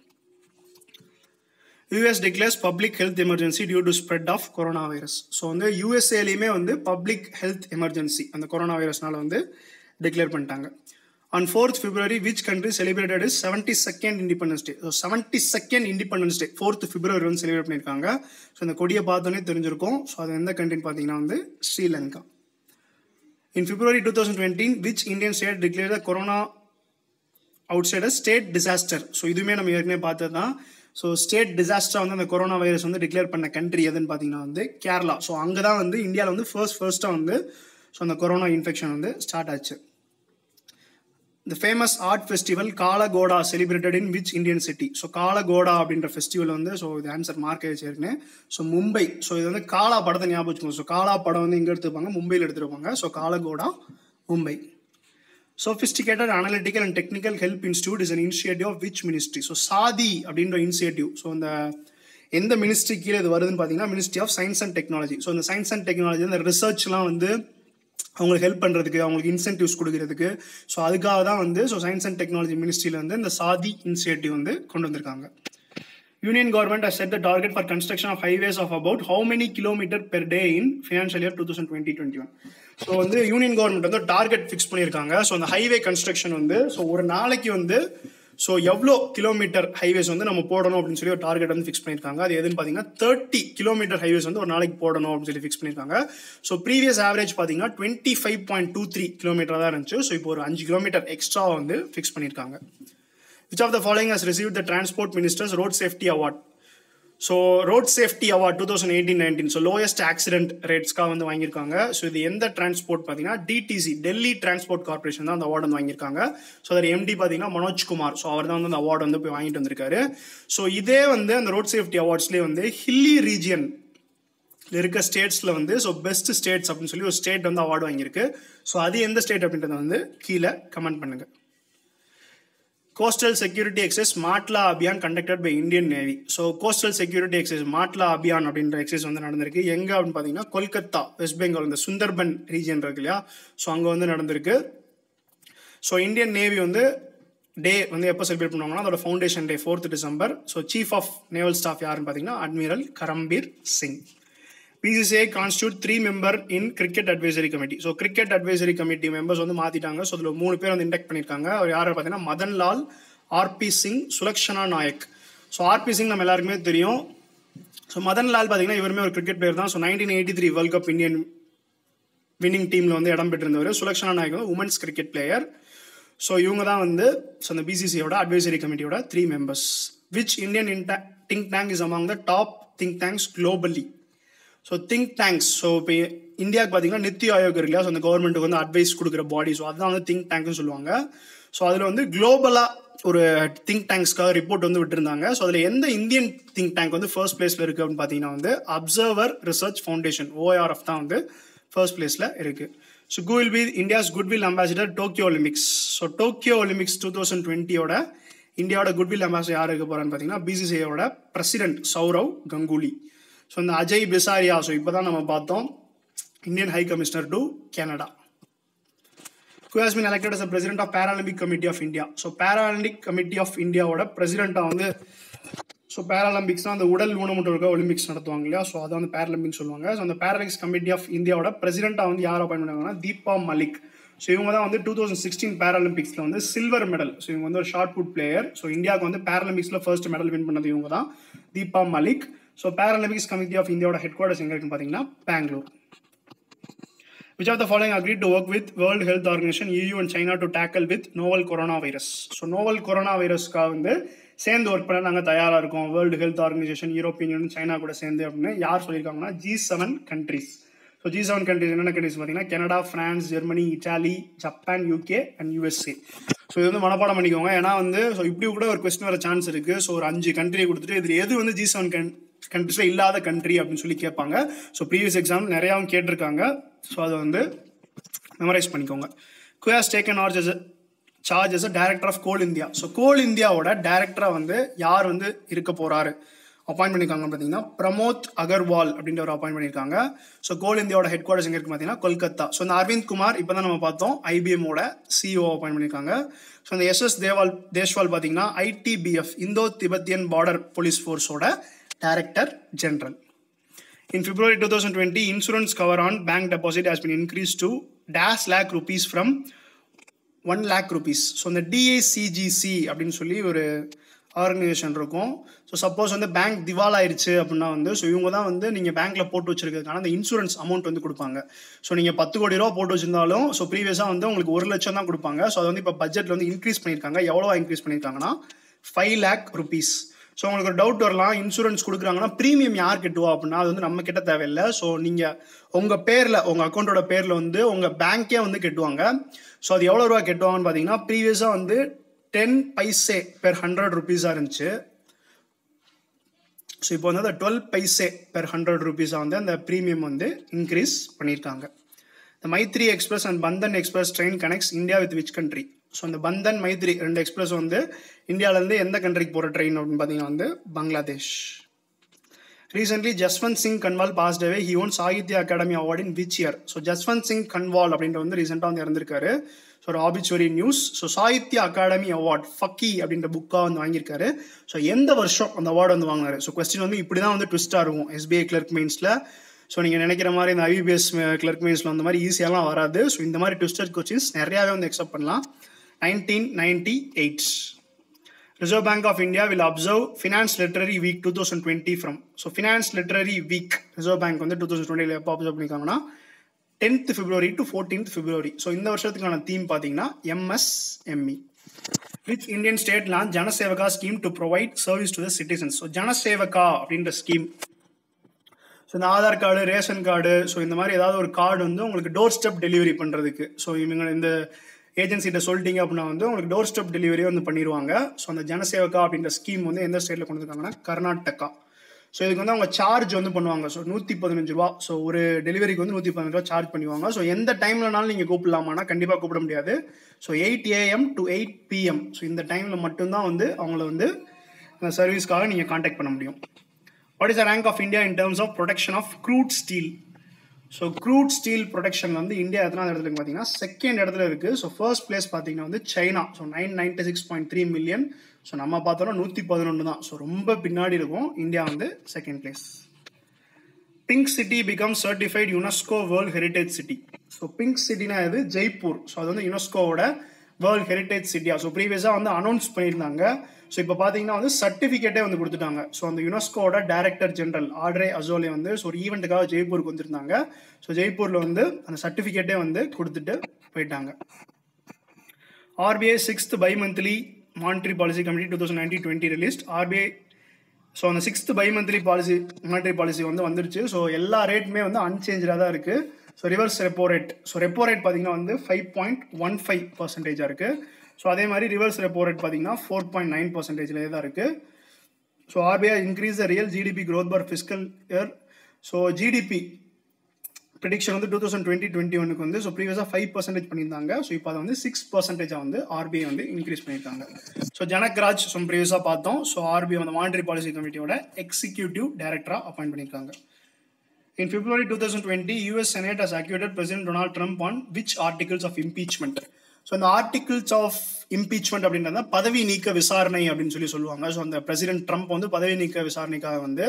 US declares public health emergency due to spread of corona virus so வந்து யூஎஸ்ஏலையுமே வந்து பப்ளிக் ஹெல்த் எமர்ஜென்சி அந்த கொரோனா வைரஸ்னால வந்து டிக்ளேர் பண்ணிட்டாங்க on fourth February which country celebrated is seventy second independence day so seventy second independence day fourth February வந்து celebrate பண்ணியிருக்காங்க so இந்த கொடியை பார்த்தோன்னே தெரிஞ்சிருக்கும் ஸோ அது எந்த கண்ட்ரின்னு பார்த்தீங்கன்னா வந்து Sri Lanka in February two thousand twenty which Indian state declared the corona outside state disaster so இதுவுமே நம்ம ஏற்கனவே பார்த்தது தான் ஸோ ஸ்டேட் டிசாஸ்டர் வந்து அந்த கொரோனா வைரஸ் வந்து டிக்ளேர் பண்ண கண்ட்ரி எதுன்னு பார்த்தீங்கன்னா வந்து கேரளா ஸோ அங்கே தான் வந்து இந்தியாவில் வந்து ஃபர்ஸ்ட் ஃபர்ஸ்ட்டாக வந்து ஸோ அந்த கொரோனா இன்ஃபெக்ஷன் வந்து ஸ்டார்ட் ஆச்சு இந்த famous art festival Kala Ghoda celebrated in which Indian city so Kala Ghoda அப்படின்ற ஃபெஸ்டிவல் வந்து ஸோ இது ஆன்சர் மார்க் ஆயிடுச்சு ஸோ மும்பை ஸோ இது வந்து காலா படத்தை ஞாபகம் வச்சுக்கோங்க ஸோ காலா படம் வந்து இங்கே எடுத்துருப்பாங்க மும்பையில் எடுத்துருப்பாங்க so Kala Ghoda Mumbai sophisticated analytical and technical help institute is an initiative of which ministry so Sathi அப்படின்ற இனிஷியேட்டிவ் ஸோ இந்த எந்த மினிஸ்ட்ரி கீழே இது வருதுன்னு பார்த்தீங்கன்னா ministry of science and technology so இந்த சயின்ஸ் அண்ட் டெக்னாலஜி இந்த ரிசர்ச்லாம் வந்து அவங்களுக்கு ஹெல்ப் பண்ணுறதுக்கு அவங்களுக்கு இன்சென்டிவ்ஸ் கொடுக்கறதுக்கு ஸோ அதுக்காக தான் வந்து ஸோ சயின்ஸ் அண்ட் டெக்னாலஜி மினிஸ்ட்ரியில் வந்து இந்த சாதி இனிஷியேட்டிவ் வந்து கொண்டு வந்திருக்காங்க union government has set the target for construction of highways of about how many kilometer per day in financial year 2020-21 so வந்து யூனியன் கவர்மெண்ட் வந்து டார்கெட் ஃபிக்ஸ் பண்ணியிருக்காங்க ஸோ அந்த ஹைவே கன்ஸ்ட்ரக்ஷன் வந்து ஸோ ஒரு நாளைக்கு வந்து ஸோ எவ்வளோ கிலோமீட்டர் ஹைவேஸ் வந்து நம்ம போடணும் அப்படின்னு சொல்லி ஒரு டார்கெட் வந்து ஃபிக்ஸ் பண்ணியிருக்காங்க அது எதுன்னு பார்த்தீங்கன்னா தேர்ட்டி கிலோமீட்டர் ஹைவேஸ் வந்து ஒரு நாளைக்கு போடணும் அப்படின்னு சொல்லி ஃபிக்ஸ் பண்ணியிருக்காங்க ஸோ ப்ரீவியஸ் ஆவரேஜ் பார்த்தீங்கன்னா twenty five point two three kilometre தான் இருந்துச்சு ஸோ இப்போ ஒரு அஞ்சு கிலோமீட்டர் எக்ஸ்ட்ரா வந்து ஃபிக்ஸ் பண்ணியிருக்காங்க which of the following has receive the transport minister's road safety award so road safety award two thousand eighteen nineteen so lowest accident ரேட்ஸ்க்காக வந்து வாங்கியிருக்காங்க ஸோ இது எந்த டிரான்ஸ்போர்ட் பார்த்தீங்கன்னா டிடிசி டெல்லி டிரான்ஸ்போர்ட் கார்பரேஷன் தான் அந்த அவார்டு வந்து வாங்கியிருக்காங்க ஸோ அதில் எம்டி பார்த்தீங்கன்னா மனோஜ்குமார் ஸோ அவர் தான் வந்து அந்த அவார்டு வந்து போய் வாங்கிட்டு வந்திருக்காரு ஸோ இதே வந்து அந்த ரோட் சேஃப்டி அவார்ட்ஸ்லேயே வந்து ஹில்லி ரீஜியன் இருக்க ஸ்டேட்ஸில் வந்து ஸோ பெஸ்ட் ஸ்டேட்ஸ் அப்படின்னு சொல்லி ஒரு ஸ்டேட் வந்து அவார்டு வாங்கியிருக்கு ஸோ அது எந்த ஸ்டேட் அப்படின்றத வந்து கீழே கமெண்ட் பண்ணுங்கள் coastal security exercise Matla Abhiyan conducted by Indian navy so coastal security exercise Matla Abhiyan அப்படின்ற எக்ஸைஸ் வந்து நடந்திருக்கு எங்கே அப்படின்னு பார்த்தீங்கன்னா கொல்கத்தா வெஸ்ட் பெங்கால் இந்த சுந்தர்பன் ரீஜன் இருக்கு இல்லையா ஸோ அங்கே வந்து நடந்திருக்கு ஸோ இந்தியன் நேவி வந்து டே வந்து எப்போ செலிப்ரேட் பண்ணுவாங்கன்னா அதோட foundation day fourth December so chief of naval staff யாருன்னு பார்த்தீங்கன்னா admiral Karambir Singh BCCI constitute three member in cricket advisory committee so cricket advisory committee members வந்து மாற்றிட்டாங்க ஸோ அதில் மூணு பேர் வந்து இன்டெக்ட் பண்ணியிருக்காங்க அவர் யார் பார்த்தீங்கன்னா Madan Lal RP Singh Sulakshana Naik so RP Singh நம்ம எல்லாருக்குமே தெரியும் ஸோ மதன் லால் பார்த்தீங்கன்னா இவருமே ஒரு கிரிக்கெட் பிளேயர் தான் so nineteen eighty three world cup Indian winning டீமில் வந்து இடம் பெற்றிருந்தவர் சுலக்ஷனா நாயக் வந்து உமன்ஸ் கிரிக்கெட் பிளேயர் ஸோ இவங்க தான் வந்து ஸோ அந்த பிசிசியோட அட்வைசரி கமிட்டியோட three members which Indian think tank is among the top think tanks globally so think tanks so இப்போ இந்தியாவுக்கு பார்த்தீங்கன்னா நித்தி ஆயோக் இருக்கு இல்லையா ஸோ அந்த கவர்மெண்ட்டுக்கு வந்து அட்வைஸ் கொடுக்குற பாடி ஸோ அதுதான் வந்து திங்க் டேங்க்னு சொல்லுவாங்க ஸோ அதில் வந்து குளோபலாக ஒரு திங்க் டேங்க்ஸ்க்காக ரிப்போர்ட் வந்து விட்டுருந்தாங்க ஸோ அதில் எந்த இந்தியன் திங்க் டேங்க் வந்து ஃபர்ஸ்ட் பிளேஸில் இருக்குது அப்படின்னு பார்த்தீங்கன்னா வந்து அப்சர்வர் ரிசர்ச் ஃபவுண்டேஷன் ஓஆர்எஃப் தான் வந்து ஃபர்ஸ்ட் பிளேஸில் இருக்குது so who will be India's goodwill ambassador Tokyo Olympics so Tokyo Olympics two thousand டுவெண்ட்டியோட இந்தியாவோட குட்வில் அம்பாசிடர் யார் இருக்க போகிறான்னு பார்த்தீங்கன்னா பிசிசிஐயோட பிரசிடென்ட் சௌரவ் கங்குலி ஸோ இந்த அஜய் பிசாரியா ஸோ இப்போ தான் நம்ம பார்த்தோம் Indian high commissioner to Canada who has been elected as the president of Paralympic Committee of India. So Paralympic Committee of இந்தியாவோட பிரசிடெண்ட்டாக வந்து ஸோ பேராலம்பிக்ஸ்னால் அந்த உடல் ஊனமுற்றவர்கள் ஒலிம்பிக்ஸ் நடத்துவாங்க இல்லையா ஸோ அதை வந்து பேரலம்பிக்ஸ் சொல்லுவாங்க ஸோ அந்த பேரலிக்ஸ் கமிட்டி ஆஃப் இந்தியாவோட பிரசிடெண்ட்டாக வந்து யார் அப்பாயின் பண்ணாங்கன்னா தீபா மலிக் ஸோ இவங்க தான் வந்து டூ தௌசண்ட் சிக்ஸ்டீன் பேராலிம்பிக்ஸில் வந்து சில்வர் மெடல் ஸோ இவங்க வந்து ஒரு ஷார்ட் புட் பிளேயர் ஸோ இந்தியாவுக்கு வந்து பேராலிம்பிக்ஸில் ஃபர்ஸ்ட் மெடல் வின் பண்ணது இவங்க தான் Deepa Malik so Paralympics committee of இந்தியாவோட ஹெட் குவார்டர்ஸ் எங்கே இருக்குன்னு பார்த்தீங்கன்னா Bangalore Which of the following agreed to work with World Health Organization, EU and China to tackle with novel coronavirus? So novel corona வைரஸ்க்காக வந்து சேர்ந்து ஒர்க் பண்ண நாங்கள் தயாராக இருக்கோம் world health organisation European Union China கூட சேர்ந்து அப்படின்னு யார் சொல்லியிருக்காங்கன்னா G seven countries so G seven countries என்னென்ன கண்ட்ரிஸ் பார்த்தீங்கன்னா Canada France Germany Italy Japan UK and USA so இது வந்து மனப்பாடம் பண்ணிக்கோங்க ஏன்னா வந்து ஸோ இப்படி கூட ஒரு கொஸ்டின் வர சான்ஸ் இருக்குது ஸோ ஒரு அஞ்சு கண்ட்ரியை கொடுத்துட்டு இதில் எது வந்து ஜி செவன் கன் கண்ட்ரிஸில் இல்லாத கண்ட்ரி அப்படின்னு சொல்லி கேட்பாங்க ஸோ ப்ரீவியஸ் எக்ஸாம் நிறையாவும் கேட்டிருக்காங்க ஸோ அதை வந்து மெமரைஸ் பண்ணிக்கோங்க who has taken charge as charge as director of coal India so coal இந்தியாவோட டைரக்டராக வந்து யார் வந்து இருக்க போகிறாரு அப்பாயிண்ட் பண்ணியிருக்காங்க பார்த்தீங்கன்னா பிரமோத் அகர்வால் அப்படின்ற ஒரு அப்பாயிண்ட் பண்ணியிருக்காங்க ஸோ கோல் இந்தியாவோட ஹெட் குவார்டர்ஸ் எங்கே இருக்கு பார்த்தீங்கன்னா கொல்கத்தா ஸோ இந்த அரவிந்த் குமார் இப்போ தான் நம்ம பார்த்தோம் ஐபிஎம்மோட சிஓ அப்பாயிண்ட் பண்ணியிருக்காங்க ஸோ இந்த எஸ்எஸ் தேவால் தேஷ்வால் பார்த்தீங்கன்னா ITBF Indo Tibetan border police ஃபோர்ஸோட director general In February 2020, insurance cover on bank deposit has been increased to dash lakh rupees from one lakh rupees so இந்த டிஏசிஜிசி அப்படின்னு சொல்லி ஒரு ஆர்கனைசேஷன் இருக்கும் so suppose வந்து bank திவால் ஆயிடுச்சு அப்படின்னா வந்து ஸோ இவங்க தான் வந்து நீங்கள் பேங்க்கில் போட்டு வச்சிருக்கிறதுக்கான அந்த இன்சூரன்ஸ் அமௌண்ட் வந்து கொடுப்பாங்க ஸோ நீங்கள் பத்து கோடி ரூபா போட்டு வச்சிருந்தாலும் ஸோ ப்ரீவியஸாக வந்து உங்களுக்கு ஒரு லட்சம் தான் கொடுப்பாங்க ஸோ அது வந்து இப்போ பட்ஜெட்டில் வந்து இன்க்ரீஸ் பண்ணியிருக்காங்க எவ்வளோ இன்க்ரீஸ் பண்ணியிருக்காங்கன்னா ஃபைவ் லேக் ருபீஸ் ஸோ உங்களுக்கு ஒரு டவுட் வரலாம் இன்சூரன்ஸ் கொடுக்குறாங்கன்னா ப்ரீமியம் யார் கட்டுவா அப்படின்னா அது வந்து நம்ம கிட்ட தேவையில்லை ஸோ நீங்கள் உங்கள் பேரில் உங்கள் அக்கௌண்ட்டோட பேரில் வந்து உங்கள் பேங்க்கே வந்து கட்டுவாங்க ஸோ அது எவ்வளோ ரூபா கட்டுவாங்கன்னு பார்த்தீங்கன்னா ப்ரீவியஸாக வந்து டென் பைசே பெர் ஹண்ட்ரட் ருபீஸாக இருந்துச்சு ஸோ இப்போ வந்து அந்த டுவெல் பைசே பெர் ஹண்ட்ரட் ருபீஸாக வந்து அந்த ப்ரீமியம் வந்து இன்க்ரீஸ் பண்ணியிருக்காங்க இந்த Maitri express and Bandhan express train connects India with which country so இந்த பந்தன் மைத்ரி ரெண்டு எக்ஸ்பிரஸ் வந்து இந்தியாவிலேருந்து எந்த கண்ட்ரிக்கு போகிற ட்ரெயின் அப்படின்னு பார்த்தீங்கன்னா வந்து Bangladesh recently Jaswant Singh Kanwal passed away he won Sahitya Akademi award in which year so Jaswant Singh Kanwal அப்படின்ற வந்து ரீசெண்டாக வந்து இறந்திருக்காரு ஸோ ஒரு obituary news so Sahitya Akademi award Pakhi அப்படின்ற புக்காக வந்து வாங்கியிருக்காரு ஸோ எந்த வருஷம் அந்த அவார்டு வந்து வாங்கினாரு ஸோ கொஸ்டின் வந்து இப்படி தான் வந்து ட்விஸ்ட்டாக இருக்கும் எஸ்பிஐ கிளர்க் மெயின்ஸில் ஸோ நீங்கள் நினைக்கிற மாதிரி இந்த ஐபிஎஸ் கிளர்க் மெயின்ஸில் அந்த மாதிரி ஈஸியாலாம் வராது ஸோ இந்த மாதிரி ட்விஸ்டட் கொஸ்டின்ஸ் நிறையாவே வந்து எக்ஸப்ட் பண்ணலாம் nineteen ninety eight reserve bank of India will observe finance literary week two thousand twenty from so finance literary week reserve bank வந்து டூ தௌசண்ட் டுவெண்ட்டியில் எப்போ அப்சர்வ் பண்ணியிருக்காங்கன்னா tenth February to fourteenth February so இந்த வருஷத்துக்கான theme பார்த்தீங்கன்னா MSME which Indian state launch Janasevaka scheme to provide service to the citizens so Janasevaka அப்படின்ற scheme so இந்த Aadhaar card ration card so இந்த மாதிரி ஏதாவது ஒரு கார்டு வந்து உங்களுக்கு டோர் ஸ்டெப் டெலிவரி பண்ணுறதுக்கு ஸோ இவங்க இந்த ஏஜென்சிகிட்ட சொல்லிட்டீங்க அப்படின்னா வந்து உங்களுக்கு டோர் ஸ்டெப் டெலிவரி வந்து பண்ணிடுவாங்க ஸோ அந்த ஜனசேவகா அப்படின்ற ஸ்கீம் வந்து எந்த ஸ்டேட்டில் கொண்டு வந்திருக்காங்கன்னா கர்நாடகா ஸோ இதுக்கு வந்து அவங்க சார்ஜ் வந்து பண்ணுவாங்க ஸோ நூற்றி பதினஞ்சு ரூபா ஸோ ஒரு டெலிவரிக்கு வந்து நூற்றி பதினஞ்சு ரூபா சார்ஜ் பண்ணுவாங்க ஸோ எந்த டைம்லனாலும் நீங்கள் கூப்பிடலாமானா கண்டிப்பாக கூப்பிட முடியாது so eight AM to eight PM so இந்த டைமில் மட்டும்தான் வந்து அவங்கள வந்து அந்த சர்வீஸ்க்காக நீங்கள் காண்டாக்ட் பண்ண முடியும் what is the rank of India in terms of production of crude steel so crude steel production வந்து இந்தியா எத்தனாவது இடத்துல இருக்கு பார்த்தீங்கன்னா செகண்ட் இடத்துல இருக்குது ஸோ ஃபர்ஸ்ட் பிளேஸ் பார்த்தீங்கன்னா வந்து China so nine ninety six point three million so நம்ம பார்த்தோம்னா நூற்றி பதினொன்று தான் ஸோ ரொம்ப பின்னாடி இருக்கும் இந்தியா வந்து second place pink city become certified UNESCO world heritage city so pink சிட்டினா இது ஜெய்ப்பூர் ஸோ அது வந்து யுனெஸ்கோவோட வேர்ல்ட் ஹெரிட்டேஜ் சிட்டியா ஸோ ப்ரீவியஸாக வந்து அனௌன்ஸ் பண்ணியிருந்தாங்க ஸோ இப்போ பார்த்தீங்கன்னா வந்து சர்டிஃபிகேட்டே வந்து கொடுத்துட்டாங்க ஸோ அந்த யுனெஸ்கோட டைரக்டர் ஜெனரல் ஆட்ரே அசோலே வந்து ஸோ ஒரு ஈவெண்ட்டுக்காக ஜெய்ப்பூருக்கு வந்திருந்தாங்க ஸோ ஜெய்ப்பூரில் வந்து அந்த சர்டிஃபிகேட்டே வந்து கொடுத்துட்டு போயிட்டாங்க RBI sixth bi monthly monetary policy committee two thousand nineteen twenty released RBI so அந்த sixth bi monthly policy monetary policy வந்து வந்துருச்சு ஸோ எல்லா ரேட்டுமே வந்து அன்சேஞ்சாக தான் இருக்குது so reverse repo rate so repo rate பார்த்தீங்கன்னா வந்து ஃபைவ் பாயிண்ட் ஒன் ஃபைவ் பர்சன்டேஜாக இருக்குது ஸோ அதே மாதிரி ரிவர்ஸ் ரெப்போ ரேட் பார்த்தீங்கன்னா ஃபோர் பாயிண்ட் நைன் பர்சன்டேஜ்லேயே தான் இருக்குது so RBI increase the real GDP growth per fiscal year so GDP prediction வந்து டூ தௌசண்ட் டுவெண்ட்டி டுவெண்ட்டி ஒனுக்கு வந்து ஸோ ப்ரீவியஸாக ஃபைவ் பர்சன்டேஜ் பண்ணியிருந்தாங்க ஸோ இப்போ அதை வந்து சிக்ஸ் பர்சன்டேஜாக வந்து ஆர்பிஐ வந்து இன்க்ரீஸ் பண்ணியிருக்காங்க ஸோ ஜனக்ராஜ் ஸோ ப்ரீவியஸாக பார்த்தோம் ஸோ ஆர்பிஐ வந்து மானிட்டரி பாலிசி கமிட்டியோட எக்ஸிக்யூட்டிவ் டைரக்டராக அப்பாயிண்ட் பண்ணியிருக்காங்க In February 2020, US Senate has acquitted President Donald Trump on which articles of impeachment? So இந்த ஆர்டிகிள்ஸ் ஆஃப் இம்பீச்மெண்ட் அப்படின்றத பதவி நீக்க விசாரணை அப்படின்னு சொல்லி சொல்லுவாங்க ஸோ அந்த பிரசிடென்ட் ட்ரம்ப் வந்து பதவி நீக்க விசாரணைக்காக வந்து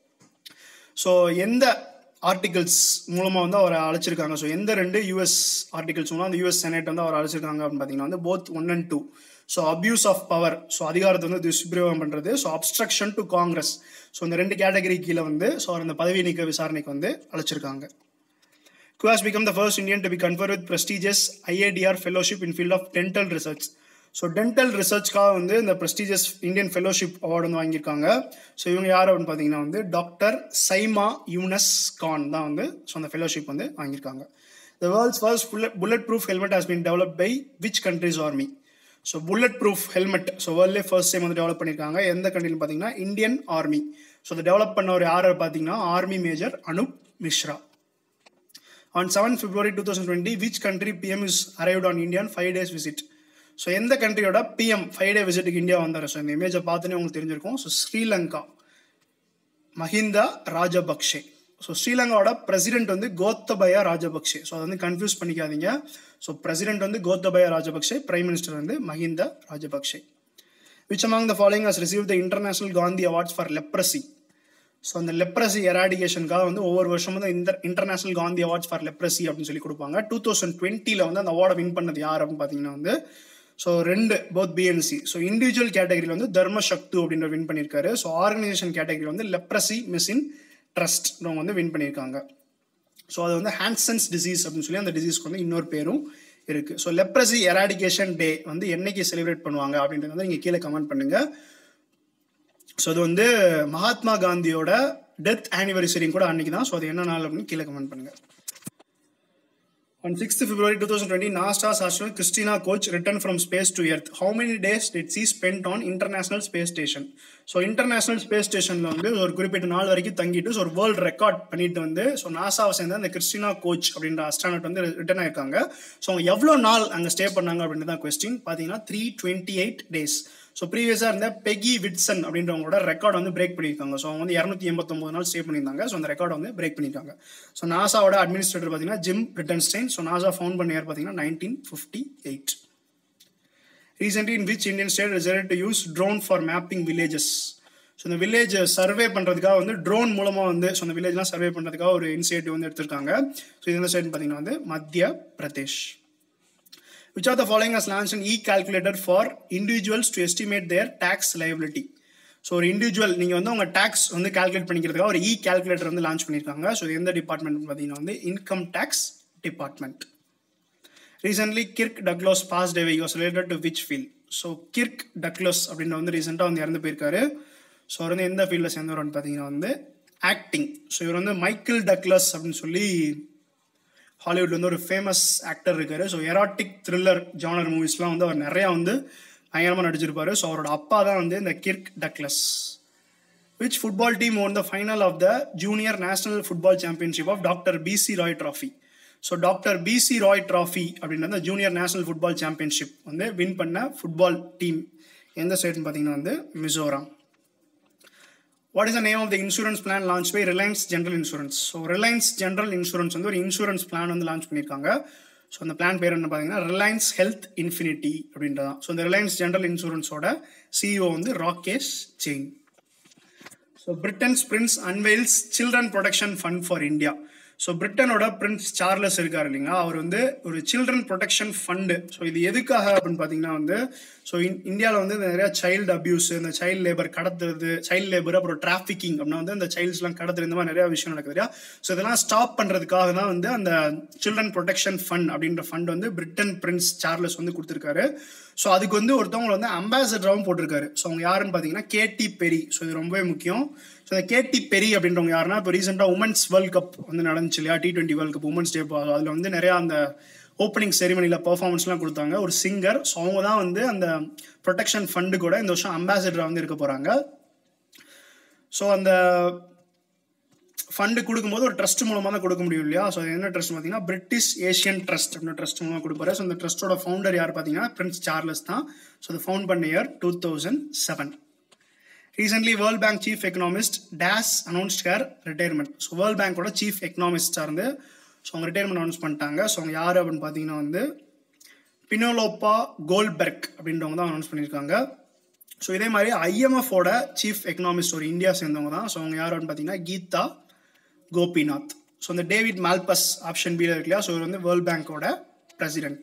ஸோ எந்த ஆர்டிகல்ஸ் மூலமாக வந்து அவரை அழைச்சிருக்காங்க ஸோ எந்த ரெண்டு யூஎஸ் ஆர்டிகல்ஸ் மூலம் அந்த யூஎஸ் செனேட் வந்து அவர் அழைச்சிருக்காங்க அப்படின்னு பார்த்தீங்கன்னா வந்து both one and two so abuse of power so அதிகாரத்தை வந்து துஷ்பிரயோகம் பண்ணுறது so obstruction to Congress so இந்த ரெண்டு கேட்டகரி கீழே வந்து ஸோ அவர் இந்த பதவி நீக்க விசாரணைக்கு வந்து அழைச்சிருக்காங்க who has become the first Indian to be conferred with prestigious IADR fellowship in field of dental research. So dental ரிசர்ச்க்காக வந்து இந்த ப்ரெஸ்டீஜியஸ் இந்தியன் ஃபெலோஷிப் அவார்டு வந்து வாங்கியிருக்காங்க ஸோ இவங்க யார் அப்படின்னு பார்த்தீங்கன்னா வந்து டாக்டர் சைமா யூனஸ் கான் தான் வந்து ஸோ அந்த ஃபெலோஷிப் வந்து வாங்கியிருக்காங்க the world's first bullet bullet proof helmet has been develop by which countries army so bullet proof helmet so வேர்ல்ட்லேயே ஃபர்ஸ்ட் டைம் வந்து டெவலப் பண்ணியிருக்காங்க எந்த கண்ட்ரின்னு பார்த்தீங்கன்னா இந்தியன் ஆர்மி ஸோ அதை டெவலப் பண்ண ஒரு யார் பார்த்தீங்கன்னா army major Anup Mishra on seven February two thousand twenty which country PM is arrived on Indian five days visit so எந்த கண்ட்ரியோட பிஎம் ஃபைவ் டே விசிட்டுக்கு இந்தியா வந்தார் ஸோ இந்த இமேஜை பார்த்தோன்னே உங்களுக்கு தெரிஞ்சிருக்கும் ஸோ ஸ்ரீலங்கா மஹிந்தா ராஜபக்ஷே ஸோ ஸ்ரீலங்காவோட பிரசிடென்ட் வந்து கோத்தபய ராஜபக்ஷே ஸோ அதை வந்து கன்ஃபியூஸ் பண்ணிக்காதீங்க ஸோ பிரசிடென்ட் வந்து கோத்தபய ராஜபக்ஷே பிரைம் மினிஸ்டர் வந்து Mahinda Rajapaksa which among the following has receive the international Gandhi awards for leprosy so அந்த லெப்ரசி எராடிகேஷனுக்காக வந்து ஒவ்வொரு வருஷமும் வந்து இந்த international Gandhi awards for leprosy அப்படின்னு சொல்லி கொடுப்பாங்க டூ தௌசண்ட் டுவெண்ட்டியில் வந்து அந்த அவார்டை வின் பண்ணது யார் அப்படின்னு பார்த்தீங்கன்னா வந்து ஸோ ரெண்டு போத் பிஎன்சி ஸோ இண்டிவிஜுவல் கேட்டகரியில் வந்து தர்ம சக்து அப்படின்ற வின் பண்ணியிருக்காரு ஸோ ஆர்கனைசேஷன் கேட்டகரியில் வந்து லெப்ரசி மிஸ்இன் ட்ரஸ்ட் அவங்க வந்து வின் பண்ணியிருக்காங்க ஸோ அது வந்து ஹேன்சன்ஸ் டிசீஸ் அப்படின்னு சொல்லி அந்த டிசீஸ்க்கு வந்து இன்னொரு பேரும் இருக்கு ஸோ லெப்ரசி எராடிகேஷன் டே வந்து என்னைக்கு செலிப்ரேட் பண்ணுவாங்க அப்படின்றது வந்து நீங்கள் கீழே கமெண்ட் பண்ணுங்க ஸோ அது வந்து மகாத்மா காந்தியோட டெத் ஆனிவர்சரியும் கூட அன்னைக்கு தான் ஸோ அது என்ன நாள் அப்படின்னு கீழே கமெண்ட் பண்ணுங்க On 6th February 2020, NASA's astronaut Christina Koch returned from space to Earth. How many days did she spend on International Space Station? So international space ஸ்டேஷனில் வந்து ஒரு குறிப்பிட்ட நாள் வரைக்கும் தங்கிட்டு ஸோ ஒரு வேர்ல்டு ரெக்கார்ட் பண்ணிட்டு வந்து ஸோ நாசாவை சேர்ந்து அந்த கிறிஸ்டினா கோச் அப்படின்ற அஸ்ட்ரானட் வந்து ரிட்டர்ன் ஆயிருக்காங்க ஸோ அவங்க எவ்வளோ நாள் அங்கே ஸ்டே பண்ணாங்க அப்படின்றது தான் கொஸ்டின் பார்த்தீங்கன்னா three twenty eight days so ப்ரீவியஸாக இருந்த பெகி விட்சன் அப்படின்றவங்களோட ரெக்கார்ட் வந்து பிரேக் பண்ணியிருக்காங்க ஸோ அவங்க வந்து இரநூத்தி எண்பத்தொம்பது நாள் ஸ்டே பண்ணியிருந்தாங்க ஸோ அந்த ரெக்கார்ட் வந்து பிரேக் பண்ணியிருக்காங்க ஸோ நாசாவோட அட்மினிஸ்ட்ரேட்டர் பார்த்தீங்கன்னா Jim Bridenstine so NASA found பண்ண இயர் பார்த்தீங்கன்னா nineteen fifty eight recently in which Indian state reserve to use drone for mapping villages so இந்த வில்லேஜ் சர்வே பண்ணுறதுக்காக வந்து ட்ரோன் மூலமாக வந்து ஸோ அந்த வில்லேஜ்லாம் சர்வே பண்ணுறதுக்காக ஒரு இனிஷியேட்டிவ் வந்து எடுத்திருக்காங்க ஸோ இது எந்த ஸ்டேட் பார்த்தீங்கன்னா வந்து Madhya Pradesh which are the following has launch an e calculator for individuals to estimate their tax liability so ஒரு இண்டிவிஜுவல் நீங்கள் வந்து உங்கள் டேக்ஸ் வந்து கால்குலேட் பண்ணிக்கிறதுக்காக ஒரு இ கால்குலேட்டர் வந்து லான்ச் பண்ணியிருக்காங்க ஸோ இது எந்த டிபார்ட்மெண்ட் பார்த்தீங்கன்னா வந்து income tax department recently Kirk Douglas passed away who's related to which field so Kirk Douglas அப்படின்ற வந்து ரீசெண்டாக வந்து இறந்து போயிருக்காரு ஸோ அவர் வந்து எந்த ஃபீல்டில் சேர்ந்தவர்னு பார்த்தீங்கன்னா வந்து ஆக்டிங் ஸோ இவர் வந்து மைக்கேல் டக்லஸ் அப்படின்னு சொல்லி ஹாலிவுட்ல வந்து ஒரு ஃபேமஸ் ஆக்டர் இருக்காரு ஸோ எராட்டிக் த்ரில்லர் ஜானர் மூவிஸ்லாம் வந்து அவர் நிறையா வந்து பயங்கரமாக நடிச்சிருப்பாரு ஸோ அவரோட அப்பா தான் வந்து இந்த Kirk Douglas which football team won the final of the junior national football championship of doctor BC Roy trophy so doctor BC Roy trophy அப்படின்ற ஜூனியர் நேஷனல் ஃபுட்பால் சாம்பியன்ஷிப் வந்து வின் பண்ண ஃபுட்பால் டீம் எந்த ஸ்டேட்னு பார்த்தீங்கன்னா வந்து Mizoram what is the name of the insurance plan launch by Reliance general insurance so Reliance general insurance வந்து ஒரு insurance plan வந்து லான்ச் பண்ணியிருக்காங்க ஸோ அந்த பிளான் பேர் என்ன பார்த்தீங்கன்னா ரிலையன்ஸ் ஹெல்த் இன்ஃபினிட்டி அப்படின்றதான் ஸோ இந்த ரிலையன்ஸ் ஜென்ரல் இன்சூரன்ஸோட சிஇஓ வந்து Rakesh Jain so Britain's prince unveils children protection fund for India so பிரிட்டனோட பிரின்ஸ் சார்லஸ் இருக்கார் இல்லைங்களா அவர் வந்து ஒரு சில்ட்ரன் ப்ரொடெக்ஷன் ஃபண்டு ஸோ இது எதுக்காக அப்படின்னு பார்த்தீங்கன்னா வந்து ஸோ இந்தியாவில் வந்து நிறைய சைல்டு அபியூஸ் இந்த சைல்டு லேபர் கடத்துறது சைல்டு லேபர் அப்புறம் டிராஃபிக்கிங் அப்படின்னா வந்து அந்த சைல்ட்ஸ்லாம் கடத்துறது இந்த மாதிரி நிறைய விஷயம் நடக்குது இல்லையா ஸோ இதெல்லாம் ஸ்டாப் பண்ணுறதுக்காக தான் வந்து அந்த சில்ட்ரன் ப்ரொடெக்ஷன் ஃபண்ட் அப்படின்ற ஃபண்ட் வந்து பிரிட்டன் பிரின்ஸ் சார்லஸ் வந்து கொடுத்துருக்காரு ஸோ அதுக்கு வந்து ஒருத்தவங்க வந்து அம்பாசடராகவும் போட்டிருக்காரு ஸோ அவங்க யாருன்னு பார்த்தீங்கன்னா கேடி பெரி ஸோ இது ரொம்பவே முக்கியம் ஸோ இந்த கேடி பெரி அப்படின்றவங்க யாருன்னா இப்போ ரீசெண்டாக உமன்ஸ் வேர்ல்ட் கப் வந்து நடந்துச்சு இல்லையா T twenty world cup women's day அதில் வந்து நிறையா அந்த ஓப்பனிங் செரிமனியில் பர்ஃபார்மன்ஸ்லாம் கொடுத்தாங்க ஒரு சிங்கர் ஸோ அவங்க தான் வந்து அந்த ப்ரொடெக்ஷன் ஃபண்டு கூட இந்த வருஷம் அம்பாசடராக வந்து இருக்க போகிறாங்க ஸோ அந்த ஃபண்டு கொடுக்கும்போது ஒரு ட்ரஸ்ட் மூலமாக தான் கொடுக்க முடியும் இல்லையா ஸோ என்ன ட்ரஸ்ட் பார்த்தீங்கன்னா பிரிட்டிஷ் ஏஷியன் ட்ரஸ்ட் அப்படின்ற ட்ரஸ்ட் மூலமாக கொடுப்பாரு ஸோ அந்த ட்ரஸ்ட்டோட ஃபவுண்டர் யார் பார்த்தீங்கன்னா பிரின்ஸ் சார்லஸ் தான் ஸோ அதை ஃபவுண்ட் பண்ண year two thousand seven recently world bank chief economist days announced her retirement so world பேங்கோட சீஃப் எக்கனாமிஸ்டாக இருந்து ஸோ அவங்க ரிட்டையர்மெண்ட் அனௌன்ஸ் பண்ணிட்டாங்க ஸோ அவங்க யார் அப்படின்னு பார்த்தீங்கன்னா வந்து பினோலோப்பா கோல்பெர்க் அப்படின்றவங்க தான் அனௌன்ஸ் பண்ணியிருக்காங்க ஸோ இதே மாதிரி ஐஎம்எஃபோட சீஃப் எக்கனாமிஸ்ட் ஒரு இந்தியா சேர்ந்தவங்க தான் ஸோ அவங்க யார் அப்படின்னு பார்த்தீங்கன்னா கீதா கோபிநாத் ஸோ இந்த டேவிட் மால்பஸ் ஆப்ஷன் பியில் இருக்கு இல்லையா ஸோ இவர் வந்து வேர்ல்ட் பேங்கோட president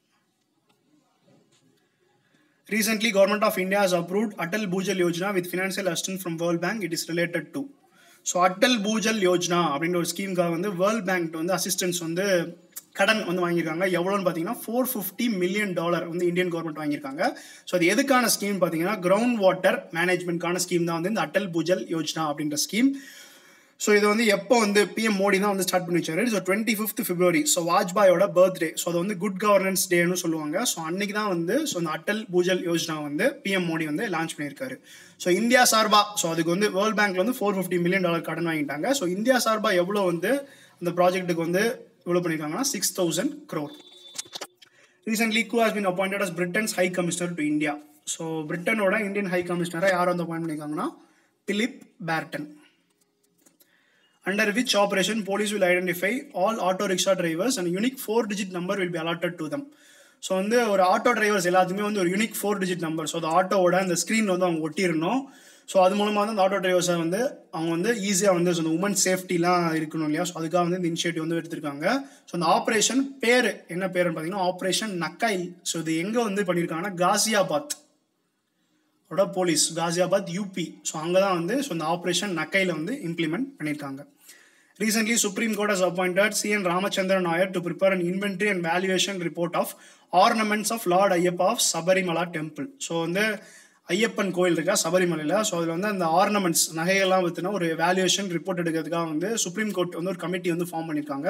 Recently, Government of India has approved Atal Bhujal Yojana with financial assistance from World Bank. It is related to. So Atal Bhujal Yojana அப்படின்ற ஒரு ஸ்கீமுக்காக வந்து வேர்ல்ட் பேங்க் வந்து அசிஸ்டன்ஸ் வந்து கடன் வந்து வாங்கியிருக்காங்க எவ்வளோன்னு பார்த்தீங்கன்னா ஃபோர் ஃபிஃப்டி மில்லியன் டாலர் வந்து இந்தியன் கவர்மெண்ட் வாங்கியிருக்காங்க ஸோ அது எதுக்கான ஸ்கீம் பார்த்தீங்கன்னா கிரவுண்ட் வாட்டர் மேனேஜ்மெண்ட்கான ஸ்கீம் தான் வந்து இந்த அட்டல் பூஜல் யோஜனா அப்படின்ற ஸ்கீம் ஸோ இது வந்து எப்போ வந்து பிஎம் மோடி தான் வந்து ஸ்டார்ட் பண்ணி வச்சாரு so twenty fifth February so வாஜ்பாயோட பர்த்டே ஸோ அது வந்து குட் கவர்னன்ஸ் டேன்னு சொல்லுவாங்க ஸோ அன்னைக்கு தான் வந்து ஸோ இந்த அட்டல் பூஜல் யோஜனா வந்து பிஎம் மோடி வந்து லான்ச் பண்ணியிருக்காரு ஸோ இந்தியா சார்பா ஸோ அதுக்கு வந்து வேர்ல்ட் பேங்க்ல வந்து ஃபோர் ஃபிஃப்டி மில்லியன் டாலர் கடன் வாங்கிட்டாங்க ஸோ இந்தியா சார்பா எவ்வளோ வந்து அந்த ப்ராஜெக்ட்டுக்கு வந்து எவ்வளோ பண்ணியிருக்காங்கன்னா six thousand crore recently who has been appointed as Britain's high commissioner to India so பிரிட்டனோட இந்தியன் ஹை கமிஷனராக யார் வந்து அப்பாயிண்ட் பண்ணியிருக்காங்கன்னா Philip Barton under which operation police will identify all auto rickshaw drivers and a unique four digit number will be allotted to them so வந்து ஒரு auto drivers எல்லாத்துக்குமே வந்து ஒரு unique four digit number so அந்த ஆட்டோவோட அந்த screen வந்து அவங்க ஒட்டிடணும் ஸோ அது மூலமாக வந்து அந்த ஆட்டோ டிரைவர்ஸை வந்து அவங்க வந்து ஈஸியாக வந்து அந்த உமன் சேஃப்டிலாம் இருக்கணும் இல்லையா ஸோ அதுக்காக வந்து இந்த இனிஷியேட்டிவ் வந்து எடுத்திருக்காங்க ஸோ அந்த ஆப்ரேஷன் பேர் என்ன பேருன்னு பார்த்தீங்கன்னா ஆப்ரேஷன் நக்கைல் ஸோ இது எங்கே வந்து பண்ணியிருக்காங்கன்னா காசியாபாத் ஓட போலீஸ் காசியாபாத் யூபி ஸோ அங்கே தான் வந்து ஸோ இந்த ஆப்ரேஷன் நக்கையில் வந்து இம்ப்ளிமெண்ட் பண்ணியிருக்காங்க Recently, Supreme Court has appointed C.N. Ramachandran Nair to prepare an inventory and valuation report of ornaments of Lord Ayyappa of Sabarimala Temple. So வந்து ஐயப்பன் கோயில் இருக்கா சபரிமலையில் ஸோ அதில் வந்து அந்த ஆர்னமெண்ட்ஸ் நகைகள்லாம் பற்றின ஒரு வேல்யூவேஷன் ரிப்போர்ட் எடுக்கிறதுக்காக வந்து சுப்ரீம் கோர்ட் வந்து ஒரு கமிட்டி வந்து ஃபார்ம் பண்ணியிருக்காங்க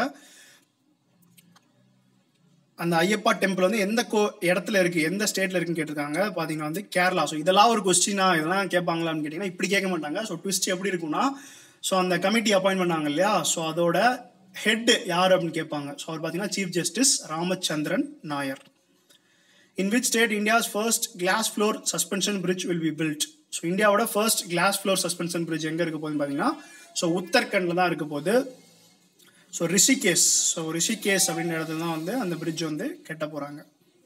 அந்த ஐயப்பா டெம்பிள் வந்து எந்த கோ இடத்துல இருக்கு எந்த ஸ்டேட்ல இருக்குன்னு கேட்டிருக்காங்க பார்த்தீங்கன்னா வந்து கேரளா ஸோ இதெல்லாம் ஒரு கொஸ்டினா இதெல்லாம் கேட்பாங்களான்னு கேட்டிங்கன்னா இப்படி கேட்க மாட்டாங்க ஸோ ட்விஸ்ட் எப்படி இருக்கும்னா ஸோ அந்த கமிட்டி அப்பாயின்ட் பண்ணாங்க இல்லையா ஸோ அதோட ஹெட் யார் அப்படின்னு கேட்பாங்க ஸோ அவர் பார்த்தீங்கன்னா chief justice Ramachandran Nair in which state India's first glass floor suspension bridge will be built so இந்தியாவோட first glass floor suspension bridge எங்கே இருக்க போகுதுன்னு பார்த்தீங்கன்னா ஸோ உத்தரகண்டில் தான் இருக்க போகுது ஸோ ரிஷிகேஸ் ஸோ ரிஷிகேஸ் அப்படின்ற இடத்துல தான் வந்து அந்த பிரிட்ஜ் வந்து கட்ட போகிறாங்க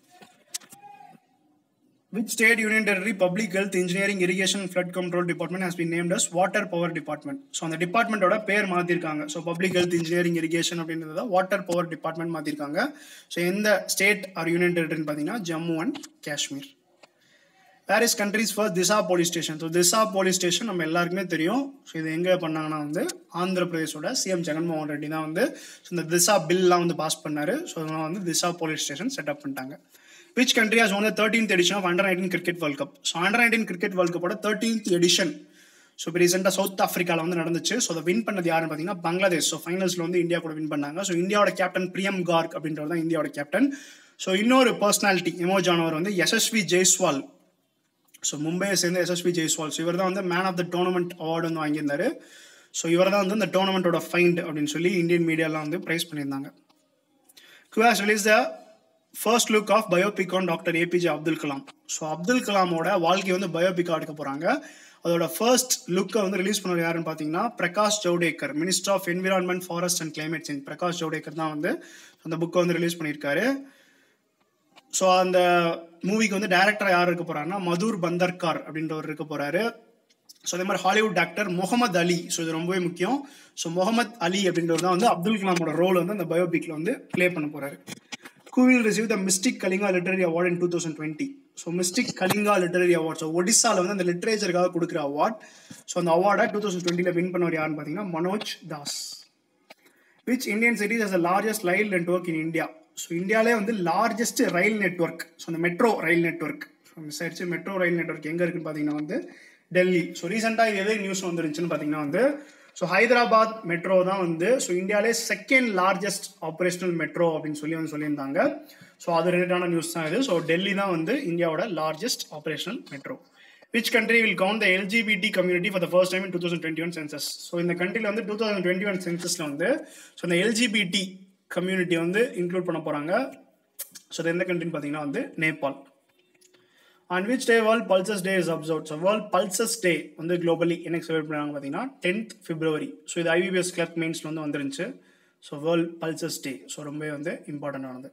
Which state union territory public health engineering irrigation flood control department has been named as water power department so அந்த டிபார்ட்மெண்ட்டோட பேர் மாற்றிருக்காங்க so public health engineering irrigation அப்படின்றத வாட்டர் பவர் டிபார்ட்மெண்ட் மாற்றிருக்காங்க ஸோ எந்த ஸ்டேட் ஆர் யூனியன் டெரிட்டரின்னு பார்த்தீங்கன்னா Jammu and Kashmir where is country's first Disha police station so Disha police station நம்ம எல்லாருக்குமே தெரியும் ஸோ இது எங்கே பண்ணாங்கன்னா வந்து ஆந்திர பிரதேஷோட சிஎம் ஜெகன்மோகன் ரெட்டி தான் வந்து இந்த திசா பில்லாம் வந்து பாஸ் பண்ணாரு ஸோ அதனால வந்து திசா போலீஸ் ஸ்டேஷன் செட்டப் பண்ணிட்டாங்க which country has won thirteenth edition of under nineteen cricket world cup so under nineteen cricket world கப்போட தேர்ட்டீன்த் எடிஷன் ஸோ இப்போ ரீசெண்டாக சவுத் ஆஃப்ரிக்காவில் வந்து நடந்துச்சு ஸோ அதை வின் பண்ணது யாருன்னு பார்த்தீங்கன்னா பங்களாதேஷ் ஸோ ஃபைனல்ஸில் வந்து இந்தியா கூட வின் பண்ணாங்க ஸோ இந்தியாவோட கேப்டன் பிரியம் கார்க் அப்படின்றவர் தான் இந்தியாவோட கேப்டன் ஸோ இன்னொரு பர்சனாலிட்டி எமோஜ் ஆனவர் வந்து யசஸ்வி ஜெய்ஸ்வால் ஸோ மும்பையை சேர்ந்த எஸ்எஸ்பி ஜெய்ஸ்வால் ஸோ இவர் தான் வந்து man of the tournament award வந்து வாங்கியிருந்தாரு ஸோ இவர் தான் வந்து இந்த டோர்னமெண்ட்டோட ஃபைண்ட் அப்படின்னு சொல்லி இந்தியன் மீடியாலாம் வந்து ப்ரைஸ் பண்ணியிருந்தாங்க who has release the first look of biopic on doctor APJ Abdul Kalam so Abdul கலாமோட வாழ்க்கை வந்து பயோபிக்காக எடுக்க போகிறாங்க அதோட ஃபர்ஸ்ட் லுக்கை வந்து ரிலீஸ் பண்ணவர் யாருன்னு பார்த்தீங்கன்னா Prakash Javadekar minister of environment forest and climate change Prakash Javadekar தான் வந்து அந்த புக்கை வந்து ரிலீஸ் பண்ணியிருக்காரு ஸோ அந்த மூவிக்கு வந்து டேரக்டர் யார் இருக்க போறாருன்னா மதுர் பந்தர்கார் அப்படின்றவர் இருக்க போறாரு ஸோ அதே மாதிரி Hollywood actor Muhammad Ali so இது ரொம்பவே முக்கியம் ஸோ முகமது அலி அப்படின்றவர் தான் வந்து அப்துல் கலாமோட ரோல் வந்து அந்த பயோபிக்ல வந்து ப்ளே பண்ண போறாரு who will receive the mystic Kalinga literary award in two thousand twenty so mystic Kalinga literary award so ஒடிசாவில் வந்து அந்த லிட்ரேச்சருக்காக கொடுக்குற அவார்ட் ஸோ அந்த அவார்டை டூ தௌசண்ட் டுவெண்ட்டியில் வின் பண்ணவர் யாருன்னு பார்த்தீங்கன்னா Manoj Das which Indian cities has the largest rail network in India so இந்தியாவிலே வந்து லார்ஜஸ்ட் ரயில் நெட்ஒர்க் ஸோ அந்த metro rail network so miss ஆயிடுச்சு மெட்ரோ ரயில் நெட்ஒர்க் எங்கே இருக்குன்னு பார்த்தீங்கன்னா வந்து டெல்லி ஸோ ரீசெண்டாக இது எது நியூஸ் வந்துருந்துச்சுன்னு பார்த்தீங்கன்னா வந்து ஸோ ஹைதராபாத் மெட்ரோ தான் வந்து ஸோ இந்தியாவிலே செகண்ட் லார்ஜஸ்ட் ஆப்ரேஷனல் மெட்ரோ அப்படின்னு சொல்லி வந்து சொல்லியிருந்தாங்க ஸோ அது ரிலேட்டான நியூஸ் தான் இது ஸோ டெல்லி தான் வந்து இந்தியாவோட largest operational metro which country will count the LGBT community for the first time in two thousand twenty one census so இந்த கண்ட்ரியில் வந்து டூ தௌசண்ட் டுவெண்ட்டி ஒன் சென்சஸில் வந்து ஸோ இந்த எல்ஜிபிடி கம்யூனிட்டி வந்து இன்க்ளூட் பண்ண போகிறாங்க ஸோ அது எந்த கண்ட்ரின்னு பார்த்தீங்கன்னா வந்து Nepal on which day world pulses day is observe so world pulses day வந்து குளோபலி என்னைக்கு செலிப்ரேட் பண்ணுறாங்க பார்த்தீங்கன்னா டென்த் பிப்ரவரி ஸோ இது ஐபிபிஎஸ் கிளர்க் மெயின்ஸில் வந்து வந்துருந்துச்சு so world pulses day so ரொம்பவே வந்து இம்பார்ட்டண்டானது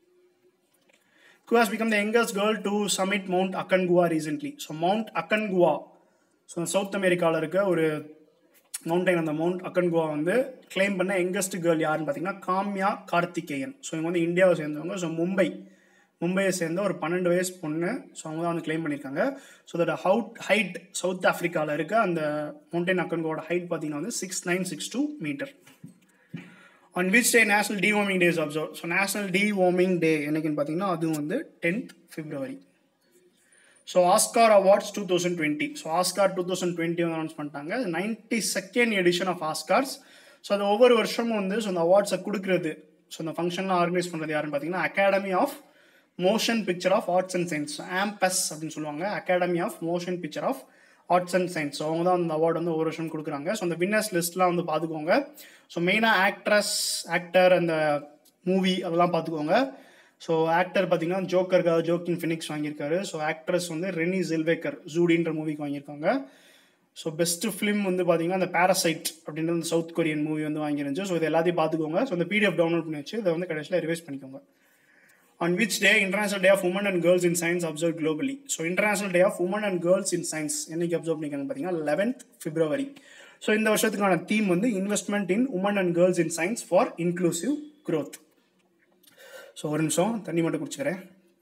Who has become the youngest girl to summit Mount Aconcagua recently? So mount Aconcagua so south அமெரிக்காவில் இருக்க ஒரு மவுண்டைன் அந்த மவுண்ட் அக்கன்குவா வந்து கிளைம் பண்ண யங்கஸ்ட் கேர்ள் யாருன்னு பார்த்தீங்கன்னா காம்யா கார்த்திகேயன் ஸோ இவங்க வந்து இந்தியாவை சேர்ந்தவங்க ஸோ மும்பை மும்பையை சேர்ந்த ஒரு பன்னெண்டு வயசு பொண்ணு ஸோ அவங்க தான் வந்து கிளைம் பண்ணியிருக்காங்க ஸோ அதோட ஹவுட் ஹைட் சவுத் ஆஃப்ரிக்காவில் இருக்க அந்த மவுண்டைன் அக்கன்குவோட ஹைட் பார்த்தீங்கன்னா வந்து six nine six two metre on which day national deworming days observe so national deworming day என்னைக்குன்னு பார்த்தீங்கன்னா அதுவும் வந்து tenth February so Oscar awards two thousand twenty so Oscar two thousand twenty வந்து announce பண்ணிட்டாங்க ninety second edition of Oscars so அது ஒவ்வொரு வருஷமும் வந்து ஸோ அந்த அவார்ட்ஸை கொடுக்குறது ஸோ அந்த ஃபங்க்ஷன்லாம் ஆர்கனைஸ் பண்ணுறது யாருன்னு பார்த்தீங்கன்னா academy of motion picture of arts and science AMPAS அப்படின்னு சொல்லுவாங்க academy of motion picture of arts and science so அவங்க தான் அந்த அவார்டு வந்து ஒவ்வொரு வருஷம் கொடுக்குறாங்க ஸோ அந்த வின்னர்ஸ் லிஸ்ட்லாம் வந்து பார்த்துக்கோங்க ஸோ மெயினாக ஆக்ட்ரஸ் ஆக்டர் அந்த மூவி அதெல்லாம் பார்த்துக்கோங்க ஸோ ஆக்டர் பார்த்தீங்கன்னா ஜோக்கருக்காக ஜோக்கின் ஃபினிக்ஸ் வாங்கியிருக்காரு ஸோ ஆக்ட்ரஸ் வந்து ரெனி ஜில்வேக்கர் ஜூடின்ற மூவிக்கு வாங்கியிருக்காங்க ஸோ பெஸ்ட் ஃபிலிம் வந்து பார்த்தீங்கன்னா அந்த பேரசைட் அப்படின்ற அந்த சவுத் கொரியன் மூவி வந்து வாங்கிருந்துச்சு ஸோ இது எல்லாத்தையும் பார்த்துக்கோங்க ஸோ இந்த பிடிஎஃப் டவுன்லோட் பண்ணி வச்சு இதை வந்து கடைசியில் ரிவைஸ் பண்ணிக்கோங்க on which day international day of women and girls in science observed globally so international day of women and girls in science என்னைக்கு அப்சர்வ் பண்ணிக்காங்க பார்த்தீங்கன்னா லெவன்த் பிப்ரவரி ஸோ இந்த வருஷத்துக்கான தீம் வந்து investment in women and girls in science for inclusive growth so ஒரு நிமிஷம் தண்ணி மட்டும் குடிச்சுக்கிறேன்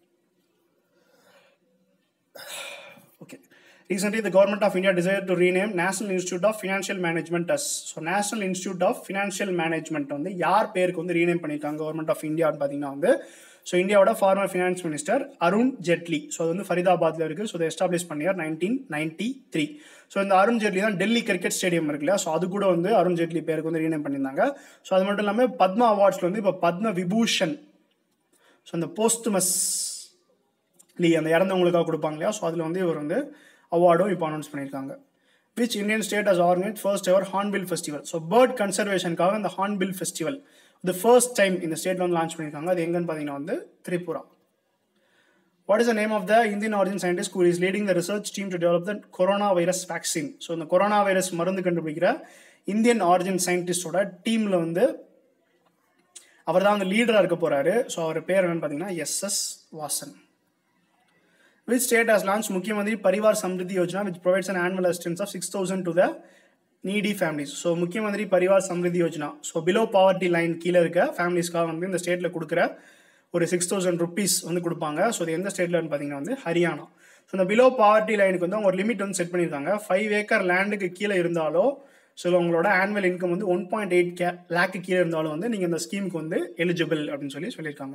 okay Recently, the government of India decided to rename National Institute of Financial Management as so national institute of financial management வந்து யார் பேருக்கு வந்து rename பண்ணியிருக்காங்க கவர்மெண்ட் ஆஃப் இந்தியான்னு பார்த்தீங்கன்னா வந்து ஸோ இந்தியாவோட former finance minister Arun Jaitley so அது வந்து ஃபரிதாபாத்தில் இருக்குது ஸோ அதை எஸ்டாப்ளிஷ் பண்ணியார் நைன்டீன் நைன்டி த்ரீ ஸோ இந்த அருண் ஜெட்லி தான் டெல்லி கிரிக்கெட் ஸ்டேடியம் இருக்கு இல்லையா ஸோ அது கூட வந்து அருண் ஜெட்லி பேருக்கு வந்து ரீநேம் பண்ணியிருந்தாங்க ஸோ அது மட்டும் இல்லாமல் பத்மா அவார்ட்ஸில் வந்து இப்போ பத்ம விபூஷன் ஸோ அந்த போஸ்துமஸ் லீ அந்த இறந்தவங்களுக்காக கொடுப்பாங்க இல்லையா ஸோ அதில் வந்து இவர் வந்து அவார்டும் இப்போ அனௌன்ஸ் பண்ணியிருக்காங்க which Indian state has organise first ever hornbill festival so bird கன்சர்வேஷனுக்காக இந்த ஹார்ன்பில் ஃபெஸ்டிவல் த ஃபர்ஸ்ட் டைம் இந்த ஸ்டேட்டில் வந்து லான்ச் பண்ணியிருக்காங்க அது எங்கன்னு பார்த்தீங்கன்னா வந்து Tripura what is the name of the Indian origin scientist who is leading the research team to develop the corona virus vaccine so இந்த கொரோனா வைரஸ் மருந்து கண்டுபிடிக்கிற இந்தியன் ஆரிஜின் சயின்டிஸ்டோட டீமில் வந்து அவர் தான் வந்து லீடராக இருக்க போகிறாரு ஸோ அவர் பேர் என்னன்னு பார்த்தீங்கன்னா SS Vasan which state has launched Mukhyamantri Parivar Samriddhi Yojana which provides an annual assistance of 6000 to the needy families so Mukhyamantri Parivar Samriddhi Yojana so below poverty line கீழே இருக்க ஃபேமிலிஸ்க்காக வந்து இந்த ஸ்டேட்டில் கொடுக்குற ஒரு சிக்ஸ் தௌசண்ட் ருபீஸ் வந்து கொடுப்பாங்க ஸோ இது எந்த ஸ்டேட்லன்னு பார்த்தீங்கன்னா வந்து ஹரியானா ஸோ இந்த பிலோ பாவர்ட்டி லைனுக்கு வந்து அவங்க ஒரு லிமிட் வந்து செட் பண்ணியிருக்காங்க ஃபைவ் ஏக்கர் லேண்டுக்கு கீழே இருந்தாலோ ஸோ உங்களோட ஆனுவல் இன்கம் வந்து ஒன் பாயிண்ட் எயிட் கே லேக்கு கீழே இருந்தாலும் வந்து நீங்கள் இந்த ஸ்கீமுக்கு வந்து எலிஜிபிள் அப்படின்னு சொல்லி சொல்லியிருக்காங்க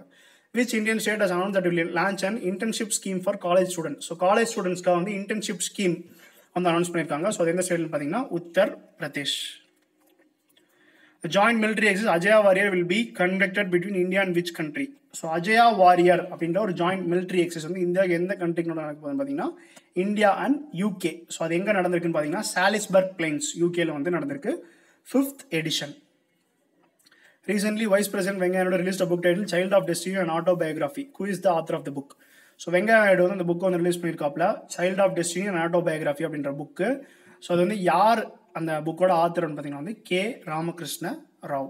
which Indian state has announced that will launch an internship scheme for college students so college ஸ்டூடெண்ட்ஸ்க்காக வந்து இன்டர்ன்ஷிப் ஸ்கீம் வந்து அனௌன்ஸ் பண்ணியிருக்காங்க ஸோ அது எந்த ஸ்டேட்னு பார்த்தீங்கன்னா Uttar Pradesh joint military exercise Ajaya warrior will be conducted between India and which country so Ajaya warrior அப்படின்ற ஒரு ஜாயிண்ட் மிலிட்ரி எக்ஸஸ் வந்து இந்தியா எந்த கண்ட்ரிக்கு நடக்க போகுதுன்னு பார்த்தீங்கன்னா இந்தியா அண்ட் யூகே ஸோ அது எங்கே நடந்திருக்குன்னு பார்த்தீங்கன்னா சாலிஸ்பர்க் பிளைன்ஸ் யூகேல வந்து நடந்திருக்கு fifth edition Recently, Vice President Venkaiah Naidu released a book titled Child of Destiny and Autobiography. Who is the author of the book? So Venkaiah Naidu வந்து அந்த புக்கை வந்து ரிலீஸ் பண்ணியிருக்காப்ல child of destiny and autobiography அப்படின்ற book so அது வந்து யார் அந்த புக்கோட ஆத்தர்னு பார்த்தீங்கன்னா வந்து கே ராமகிருஷ்ண ராவ்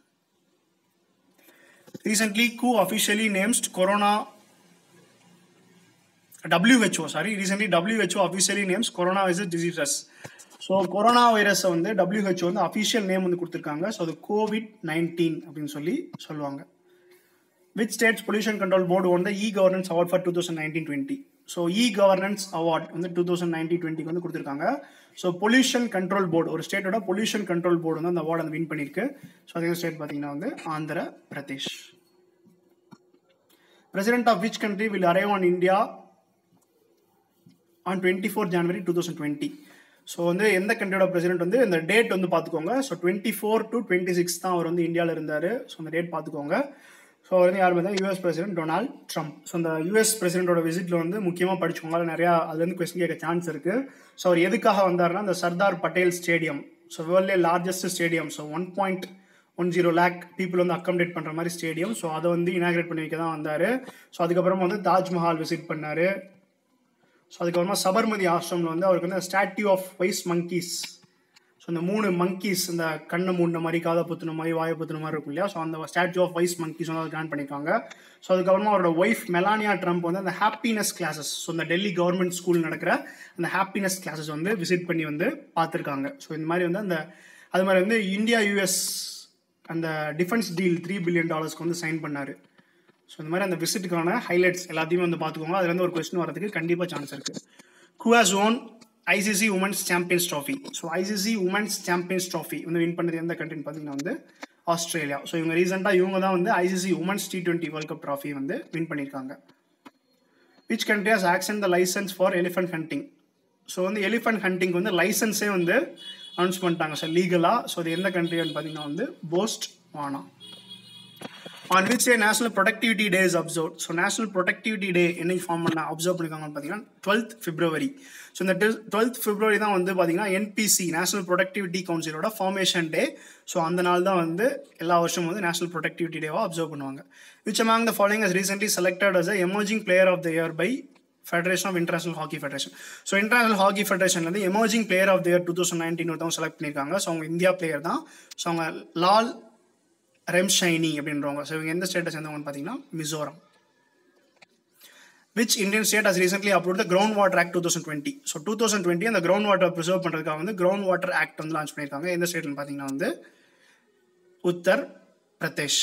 ரீசென்ட்லி கூ officially named corona WHO sorry recently WHO officially names corona virus diseases so corona வைரஸை வந்து WHO வந்து அஃபிஷியல் நேம் வந்து கொடுத்துருக்காங்க ஸோ அது கோவிட் நைன்டீன் அப்படின்னு சொல்லி சொல்லுவாங்க which states pollution control board வந்து e governance award for two thousand nineteen twenty so e governance award வந்து டூ தௌசண்ட் நைன்டீன் டுவெண்ட்டிக்கு வந்து கொடுத்துருக்காங்க ஸோ பொல்யூஷன் கண்ட்ரோல் போர்டு ஒரு ஸ்டேட்டோட பொல்யூஷன் கண்ட்ரோல் போர்டு வந்து அந்த அவார்டு வந்து வின் பண்ணியிருக்கு ஸோ அதே ஸ்டேட் பார்த்தீங்கன்னா வந்து Andhra Pradesh president of which country will arrive on India on twenty four January two thousand twenty so வந்து எந்த கண்ட்ரியோட பிரசிடென்ட் வந்து இந்த டேட் வந்து பார்த்துக்கோங்க so twenty four to twenty six தான் அவர் வந்து இந்தியாவில் இருந்தார் ஸோ அந்த டேட் பார்த்துக்கோங்க ஸோ அவர் வந்து யார் பார்த்தா US president Donald Trump so அந்த யூஎஸ் பிரசிடென்ட்டோட விசிட்டில் வந்து முக்கியமாக படிச்சுக்கோங்க அதில் நிறையா அதுலேருந்து கொஸ்டின் கேட்க சான்ஸ் இருக்குது ஸோ அவர் எதுக்காக வந்தார்னா இந்த சர்தார் பட்டேல் ஸ்டேடியம் ஸோ வேர்ல்ட்லே largest stadium so one point one zero lakh people வந்து அக்கமடேட் பண்ணுற மாதிரி ஸ்டேடியம் ஸோ அதை வந்து இனாகிரேட் பண்ணி வைக்க தான் வந்தார் ஸோ அதுக்கப்புறமா வந்து தாஜ்மஹால் விசிட் பண்ணார் ஸோ அதுக்கப்புறமா சபர்மதி ஆசிரமில் வந்து அவருக்கு வந்து statue of wise monkeys so இந்த மூணு மங்கீஸ் இந்த கண்ணை மூடின மாதிரி காதை புத்துன மாதிரி வாயை புத்துன மாதிரி இருக்கும் இல்லையா ஸோ அந்த ஸ்டாட்யூ ஆஃப் வைஸ் மங்கீஸ் வந்து கிராண்ட் பண்ணியிருக்காங்க ஸோ அதுக்கப்புறமா அவரோட ஒய்ஃப் மெலானியா ட்ரம்ப் வந்து அந்த ஹாப்பினஸ் கிளாஸஸ் ஸோ இந்த டெல்லி கவர்மெண்ட் ஸ்கூல் நடக்கிற அந்த ஹாப்பினஸ் கிளாஸஸ் வந்து விசிட் பண்ணி வந்து பார்த்துருக்காங்க ஸோ இந்த மாதிரி வந்து அந்த அது மாதிரி வந்து இந்தியா யூஎஸ் அந்த டிஃபென்ஸ் டீல் த்ரீ பில்லியன் டாலர்ஸ்க்கு வந்து சைன் பண்ணார் ஸோ இந்த மாதிரி அந்த விசிட்டுக்கான ஹைலைட்ஸ் எல்லாத்தையுமே வந்து பார்த்துக்கோங்க அதுல இருந்து ஒரு கொஸ்டின் வரதுக்கு கண்டிப்பாக சான்ஸ் இருக்குது who has won ICC women's champions trophy so ICC women's champions trophy வந்து வின் பண்ணது எந்த கண்ட்ரின்னு பார்த்தீங்கன்னா வந்து ஆஸ்திரேலியா ஸோ இவங்க ரீசெண்டாக இவங்க தான் வந்து ICC women's T twenty world cup trophy வந்து வின் பண்ணியிருக்காங்க which country has auction the licence for elephant hunting so வந்து எலிஃபென்ட் ஹண்டிங் வந்து லைசன்ஸே வந்து அனௌன்ஸ் பண்ணிட்டாங்க சார் லீகலாக ஸோ அது எந்த கண்ட்ரின்னு பார்த்தீங்கன்னா வந்து Botswana on which day national productivity day is observe so national productivity day என்னைக்கு ஃபார்ம் பண்ண அப்சர்வ் பண்ணிருக்காங்கன்னு பார்த்தீங்கன்னா டுவெல்த் பிப்ரவரி ஸோ இந்த டுவெல்த் பிப்ரவரி தான் வந்து பார்த்தீங்கன்னா என்பிசி நேஷனல் ப்ரொடக்டிவிட்டி கவுன்சிலோட ஃபார்மேஷன் டே ஸோ அந்த நாள் தான் வந்து எல்லா வருஷமும் வந்து நேஷனல் ப்ரொடக்டிவிட்டி டேவாக அப்சர்வ் பண்ணுவாங்க which among the following is recently selected as a emerging player of the year by federation of international hockey federation so international hockey ஃபெடரேஷன்லேருந்து emerging player of the year two thousand nineteen ஒருத்தவங்க select பண்ணியிருக்காங்க so அவங்க India player தான் so அவங்க லால் ரெம்ஷைனி அப்படின்றவங்க so இவங்க எந்த ஸ்டேட்டை சேர்ந்தவங்கன்னு பார்த்தீங்கன்னா Mizoram which Indian state has recently approve the ground water act two thousand twenty so two thousand twenty அந்த கிரவுண்ட் வாட்டர் ப்ரிசர்வ் பண்ணுறதுக்காக வந்து கிரவுண்ட் வாட்டர் ஆக்ட் வந்து லான்ச் பண்ணியிருக்காங்க எந்த ஸ்டேட்னு பார்த்தீங்கன்னா வந்து Uttar Pradesh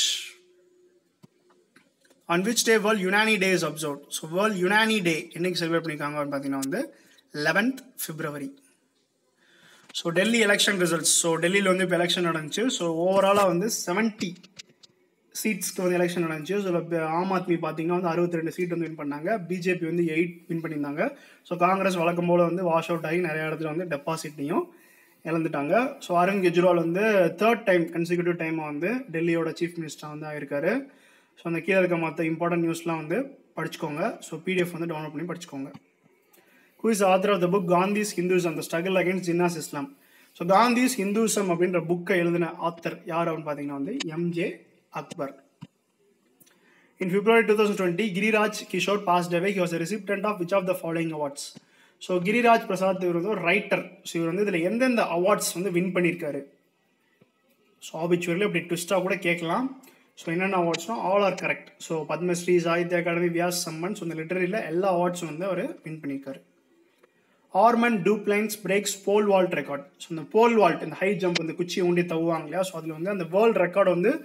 on which day world Unani day is observe so world Unani day என்னைக்கு செலிப்ரேட் பண்ணியிருக்காங்கன்னு பார்த்தீங்கன்னா வந்து eleventh February so Delhi election results so டெல்லியில் வந்து இப்போ எலெக்ஷன் நடந்துச்சு ஸோ ஓவராலாக வந்து செவன்ட்டி சீட்ஸ்க்கு வந்து எலெக்ஷன் நடந்துச்சு ஸோ ஆம் ஆத்மி பார்த்தீங்கன்னா வந்து அறுபத்தி ரெண்டு சீட் வந்து வின் பண்ணாங்க பிஜேபி வந்து எயிட் வின் பண்ணியிருந்தாங்க ஸோ காங்கிரஸ் வழக்கம் போல் வந்து வாஷ் அவுட் ஆகி நிறைய இடத்துல வந்து டெபாசிட்டையும் இழந்துட்டாங்க ஸோ அரவிந்த் கெஜ்ரிவால் வந்து தேர்ட் டைம் கன்சிக்யூட்டிவ் டைமாக வந்து டெல்லியோட சீஃப் மினிஸ்டர் வந்து ஆயிருக்காரு ஸோ அந்த கீழே இருக்க மற்ற இம்பார்ட்டன்ட் நியூஸ்லாம் வந்து படிச்சுக்கோங்க ஸோ பிடிஎஃப் வந்து டவுன்லோட் பண்ணி படிச்சுக்கோங்க who is author of the book Gandhi's Hinduism the struggle against Jinnah's Islam so Gandhi's Hinduism அப்படின்ற புக்கை எழுதின ஆத்தர் யார் அப்படின்னு பார்த்தீங்கன்னா வந்து MJ Akbar In February 2020, Giriraj Kishore passed away. He was a recipient of which of the following awards? So Giriraj Prasad இவர் வந்து ஒரு ரைட்டர் ஸோ இவர் வந்து இதில் எந்தெந்த அவார்ட்ஸ் வந்து வின் பண்ணியிருக்காரு ஸோ ஆபிச்சுவரில் இப்படி ட்விஸ்ட்டாக கூட கேட்கலாம் ஸோ என்னென்ன அவார்ட்ஸ்னால் all are correct so Padma Shri Sahitya Akademi Vyas Samman so இந்த லிட்டரியில் எல்லா அவார்ட்ஸும் வந்து அவர் வின் பண்ணியிருக்காரு Armand Duplantis breaks pole vault record so இந்த போல் வால்ட் இந்த ஹை ஜம்ப் இந்த குச்சியை ஊண்டி தவுவாங்க இல்லையா ஸோ அதில் வந்து அந்த வேர்ல்ட் ரெக்கார்டு வந்து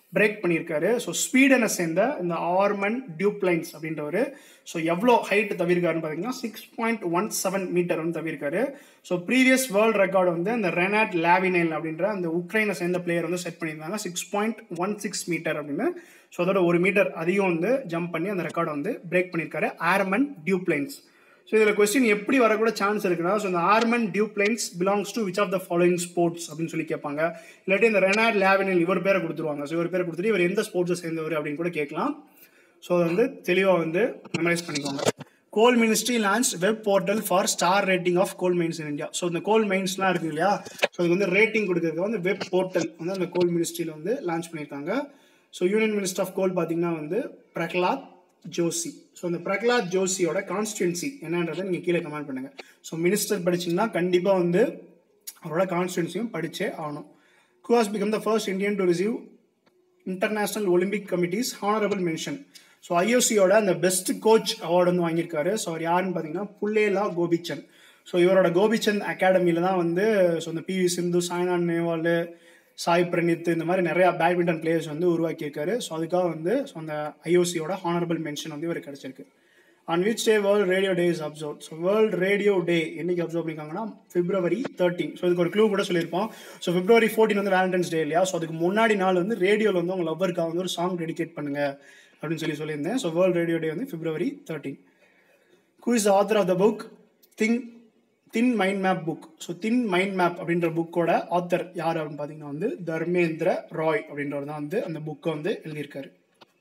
பிரேக் பண்ணியிருக்காரு ஸோ ஸ்வீடனை சேர்ந்த இந்த ஆர்மன் டியூப்ளைன்ஸ் அப்படின்றவர் ஸோ எவ்வளோ ஹைட் தவிர்க்காருன்னு பார்த்தீங்கன்னா six point one seven metre வந்து தவிர்க்காரு ஸோ ப்ரீவியஸ் வேர்ல்டு ரெக்கார்டு வந்து அந்த ரெனாட் லாவினைல் அப்படின்ற அந்த உக்ரைனை சேர்ந்த பிளேயர் வந்து செட் பண்ணியிருந்தாங்க six point one six metre அப்படின்னு ஸோ அதோட ஒரு மீட்டர் அதிகம் வந்து ஜம்ப் பண்ணி அந்த ரெக்கார்டை வந்து பிரேக் பண்ணியிருக்காரு ஆர்மன் டியூப்ளைன்ஸ் ஸோ இதில் கொஸ்டின் எப்படி வரக்கூட சான்ஸ் இருக்குன்னா ஸோ இந்த Armand Duplantis belongs to which of the following sports அப்படின்னு சொல்லி கேட்பாங்க இல்லாட்டி இந்த ரெனாட் லேவனில் இவர் பேரை கொடுத்துருவாங்க ஸோ இவர் பேரை கொடுத்துட்டு இவர் எந்த ஸ்போர்ட்ஸை சேர்ந்தவர் அப்படின்னு கூட கேட்கலாம் ஸோ அதை வந்து தெளிவாக வந்து மெமரைஸ் பண்ணிக்கோங்க coal ministry launch web portal for star rating of coal mines in India so இந்த கோல் மைன்ஸ்லாம் இருக்கு இல்லையா ஸோ அதுக்கு வந்து ரேட்டிங் கொடுக்கறதுக்கு வந்து வெப் போர்ட்டல் வந்து அந்த கோல் மினிஸ்ட்ரியில் வந்து லான்ச் பண்ணியிருக்காங்க so union minister of coal பார்த்தீங்கன்னா வந்து பிரகலாத் ஜோஷி ஸோ இந்த பிரகலாத் ஜோஷியோட கான்ஸ்டியூன்சி என்னன்றதை நீங்கள் கீழே கமெண்ட் பண்ணுங்கள் ஸோ மினிஸ்டர் படிச்சிங்கன்னா கண்டிப்பாக வந்து அவரோட கான்ஸ்டியூன்சியும் படிச்சே ஆகணும் who has become the first Indian to receive international olympic committee's honourable mention so ஐஓசியோட அந்த பெஸ்ட் கோச் அவார்டு வந்து வாங்கியிருக்காரு ஸோ அவர் யாருன்னு பார்த்தீங்கன்னா புல்லேலா கோபிச்சந்த் ஸோ இவரோட கோபிச்சந்த் அகாடமியில் தான் வந்து ஸோ இந்த பிவி சிந்து சாய்னா நேவால் சாய் பிரணீத் இந்த மாதிரி நிறையா பேட்மிண்டன் பிளேயர்ஸ் வந்து உருவாக்கியிருக்காரு ஸோ அதுக்காக வந்து ஸோ அந்த ஐஓசியோட ஹானரபிள் மென்ஷன் வந்து இவர் கிடைச்சிருக்கு on which day world radio day is observe so world radio day என்னைக்கு அப்சர்வ் பண்ணிருக்காங்கன்னா பிப்ரவரி தேர்ட்டின் ஸோ இதுக்கு ஒரு க்ளூ கூட சொல்லியிருப்போம் ஸோ பிப்ரவரி ஃபோர்டீன் வந்து வேலண்டைன்ஸ் டே இல்லையா ஸோ அதுக்கு முன்னாடி நாள் வந்து ரேடியோவில் வந்து உங்க லவ்வருக்காக வந்து ஒரு சாங் டெடிகேட் பண்ணுங்க அப்படின்னு சொல்லி சொல்லியிருந்தேன் ஸோ வேர்ல்ட் ரேடியோ டே வந்து February thirteen who is author of the book think thin mind map book so thin mind map அப்படின்ற புக்கோட ஆத்தர் யார் அப்படின்னு பார்த்தீங்கன்னா வந்து தர்மேந்திர ராய் அப்படின்றவர் தான் வந்து அந்த புக்கை வந்து எழுதியிருக்காரு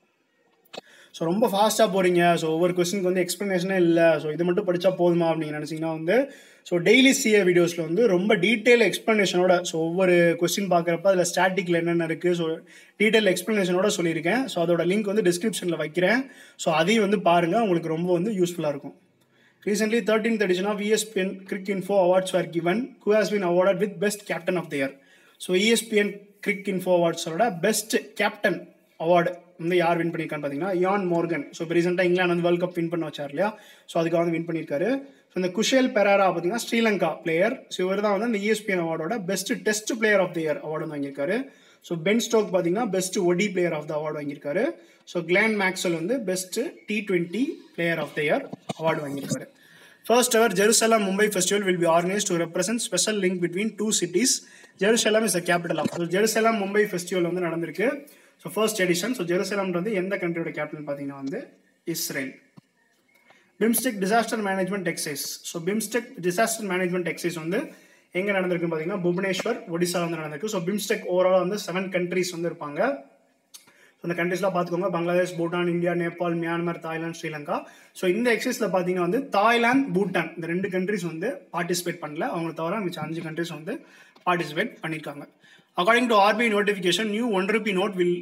ஸோ ரொம்ப ஃபாஸ்ட்டாக போகிறீங்க ஸோ ஒவ்வொரு கொஸ்டினுக்கு வந்து எக்ஸ்ப்ளனேஷனே இல்லை ஸோ இது மட்டும் படித்தா போதுமா அப்படின்னு நினச்சிங்கன்னா வந்து ஸோ டெய்லி சிஏ வீடியோஸில் வந்து ரொம்ப டீட்டெயில் எக்ஸ்ப்ளனேஷனோட ஸோ ஒவ்வொரு கொஸ்டின் பார்க்குறப்ப அதில் ஸ்டாட்டிக்கில் என்னென்ன இருக்குது ஸோ டீட்டெயில் எக்ஸ்ப்ளனேஷனோட சொல்லியிருக்கேன் ஸோ அதோட லிங்க் வந்து டிஸ்கிரிப்ஷனில் வைக்கிறேன் ஸோ அதையும் வந்து பாருங்கள் உங்களுக்கு ரொம்ப வந்து யூஸ்ஃபுல்லாக இருக்கும் Recently, 13th edition of ESPN Crick Info Awards were given. Who has been awarded with Best Captain of the Year? So ESPN Crick Info Awardsோட பெஸ்ட் கேப்டன் அவார்டு வந்து யார் வின் பண்ணியிருக்கான்னு பார்த்தீங்கன்னா யான் மோர்கன் ஸோ இப்போ ரீசெண்டாக இங்கிலாந்து வந்து வேர்ல்ட் கப் வின் பண்ண வச்சார் இல்லையா ஸோ அதுக்காக வந்து வின் பண்ணியிருக்காரு ஸோ இந்த குஷேல் பெராரா பார்த்தீங்கன்னா ஸ்ரீலங்கா பிளேயர் ஸோ இவர் தான் வந்து இந்த ESPN அவார்டோட best test player of the year award வாங்கியிருக்காரு ஸோ பென் ஸ்டோக் பார்த்தீங்கன்னா best ODI player of the award வாங்கியிருக்காரு ஸோ கிளான் மேக்ஸல் வந்து best T twenty player of the year award வாங்கியிருக்காரு First ever Jerusalem Mumbai festival will be organized to represent special link between two cities. Jerusalem is the capital of. So Jerusalem Mumbai festival வந்து நடந்திருக்கு so first edition so Jerusalem வந்து எந்த கண்ட்ரியோட capital பார்த்தீங்கன்னா வந்து Israel BIMSTEC disaster management exercise so BIMSTEC disaster management exercise வந்து எங்கே நடந்திருக்குன்னு பார்த்தீங்கன்னா புவனேஸ்வர் ஒடிசா வந்து நடந்திருக்கு ஸோ பிம்ஸ்டெக் ஓவரால் வந்து செவன் கண்ட்ரிஸ் வந்து இருப்பாங்க ஸோ இந்த கண்ட்ரிஸ்லாம் பார்த்துக்கோங்க Bangladesh Bhutan India Nepal Myanmar Thailand Sri Lanka so இந்த எக்ஸைஸில் பார்த்தீங்கன்னா வந்து தாய்லாந்து பூட்டான் இந்த ரெண்டு கண்ட்ரிஸ் வந்து பார்ட்டிசிபேட் பண்ணல அவங்களை தவிர மிச்சம் அஞ்சு கண்ட்ரிஸ் வந்து பார்ட்டிசிபேட் பண்ணியிருக்காங்க according to RBI notification new one rupee note will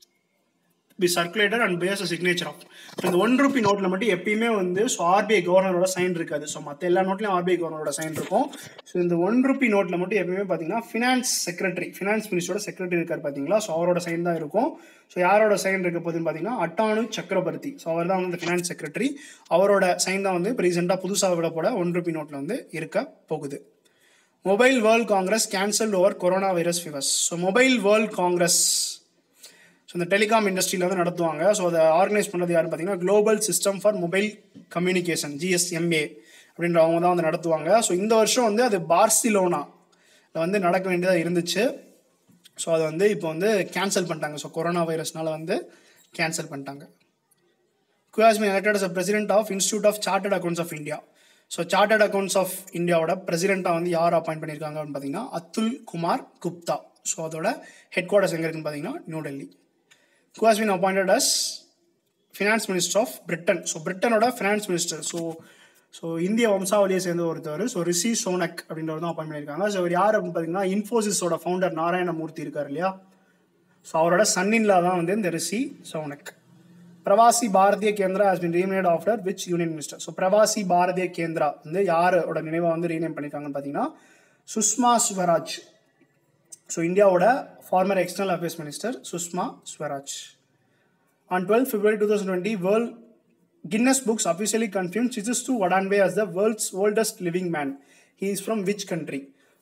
be circulated and base signature of இந்த ஒன் ருபி நோட்டில் மட்டும் எப்பயுமே வந்து ஸோ ஆர்பிஐ கவர்னரோட சைன் இருக்காது ஸோ மற்ற எல்லா நோட்லையும் ஆர்பிஐ கவர்னரோட சைன் இருக்கும் ஸோ இந்த ஒன் ருபி நோட்டில் மட்டும் எப்பயுமே பார்த்தீங்கன்னா ஃபினான்ஸ் செக்ரட்டரி ஃபினான்ஸ் மினிஸ்டரோட செக்ரட்டரி இருக்கார் பார்த்தீங்களா ஸோ அவரோட சைன் தான் இருக்கும் ஸோ யாரோட சைன் இருக்க போகுதுன்னு பார்த்தீங்கன்னா அட்டானு சக்கரவர்த்தி ஸோ அவர் தான் வந்து ஃபினான்ஸ் செக்ரட்டரி அவரோட சைன் தான் வந்து இப்போ ரீசெண்டாக புதுசாக விட போட ஒன் ருபி நோட்டில் வந்து இருக்க போகுது mobile world congress cancel over corona virus fevers so mobile world congress so இந்த டெலிகாம் இண்டஸ்ட்ரியில் வந்து நடத்துவாங்க ஸோ அதை ஆர்கனைஸ் பண்ணுறது யாருன்னு பார்த்தீங்கன்னா global system for mobile communication GSMA அப்படின்ற அவங்க தான் வந்து நடத்துவாங்க ஸோ இந்த வருஷம் வந்து அது பார்சிலோனா வந்து நடக்க வேண்டியதாக இருந்துச்சு ஸோ அதை வந்து இப்போ வந்து கேன்சல் பண்ணிட்டாங்க ஸோ கொரோனா வைரஸ்னால வந்து கேன்சல் பண்ணிட்டாங்க who has been elected as a president of Institute of Chartered Accounts of India. So chartered accounts of இந்தியாவோட பிரசிடெண்ட்டாக வந்து யார் அப்பாயிண்ட் பண்ணியிருக்காங்க அப்படின்னு பார்த்தீங்கன்னா அத்துல் குமார் குப்தா ஸோ அதோட ஹெட் குவார்ட்டர்ஸ் எங்கே இருக்குன்னு பார்த்தீங்கன்னா new Delhi who has been appointed as finance minister of Britain so பிரிட்டனோட ஃபினான்ஸ் மினிஸ்டர் ஸோ ஸோ இந்திய வம்சாவளியை சேர்ந்த ஒருத்தர் ஸோ ரிஷி சோனக் அப்படின்றவர் தான் அப்பாயின் பண்ணியிருக்காங்க ஸோ இவர் யார் அப்படின்னு பார்த்தீங்கன்னா இன்ஃபோசிஸோட ஃபவுண்டர் நாராயணமூர்த்தி இருக்கார் இல்லையா ஸோ அவரோட சன்னின்லா தான் வந்து இந்த Rishi Sunak Pravasi Bharatiya Kendra has been renamed after which union minister so Pravasi Bharatiya Kendra வந்து யாரோட நினைவாக வந்து ரீநேம் பண்ணியிருக்காங்கன்னு பார்த்தீங்கன்னா சுஷ்மா ஸ்வராஜ் ஸோ இந்தியாவோட former external affairs minister Sushma Swaraj on twelve February two thousand twenty world Guinness books officially confirmed Chitetsu Watanabe as the world's oldest living man he is from which country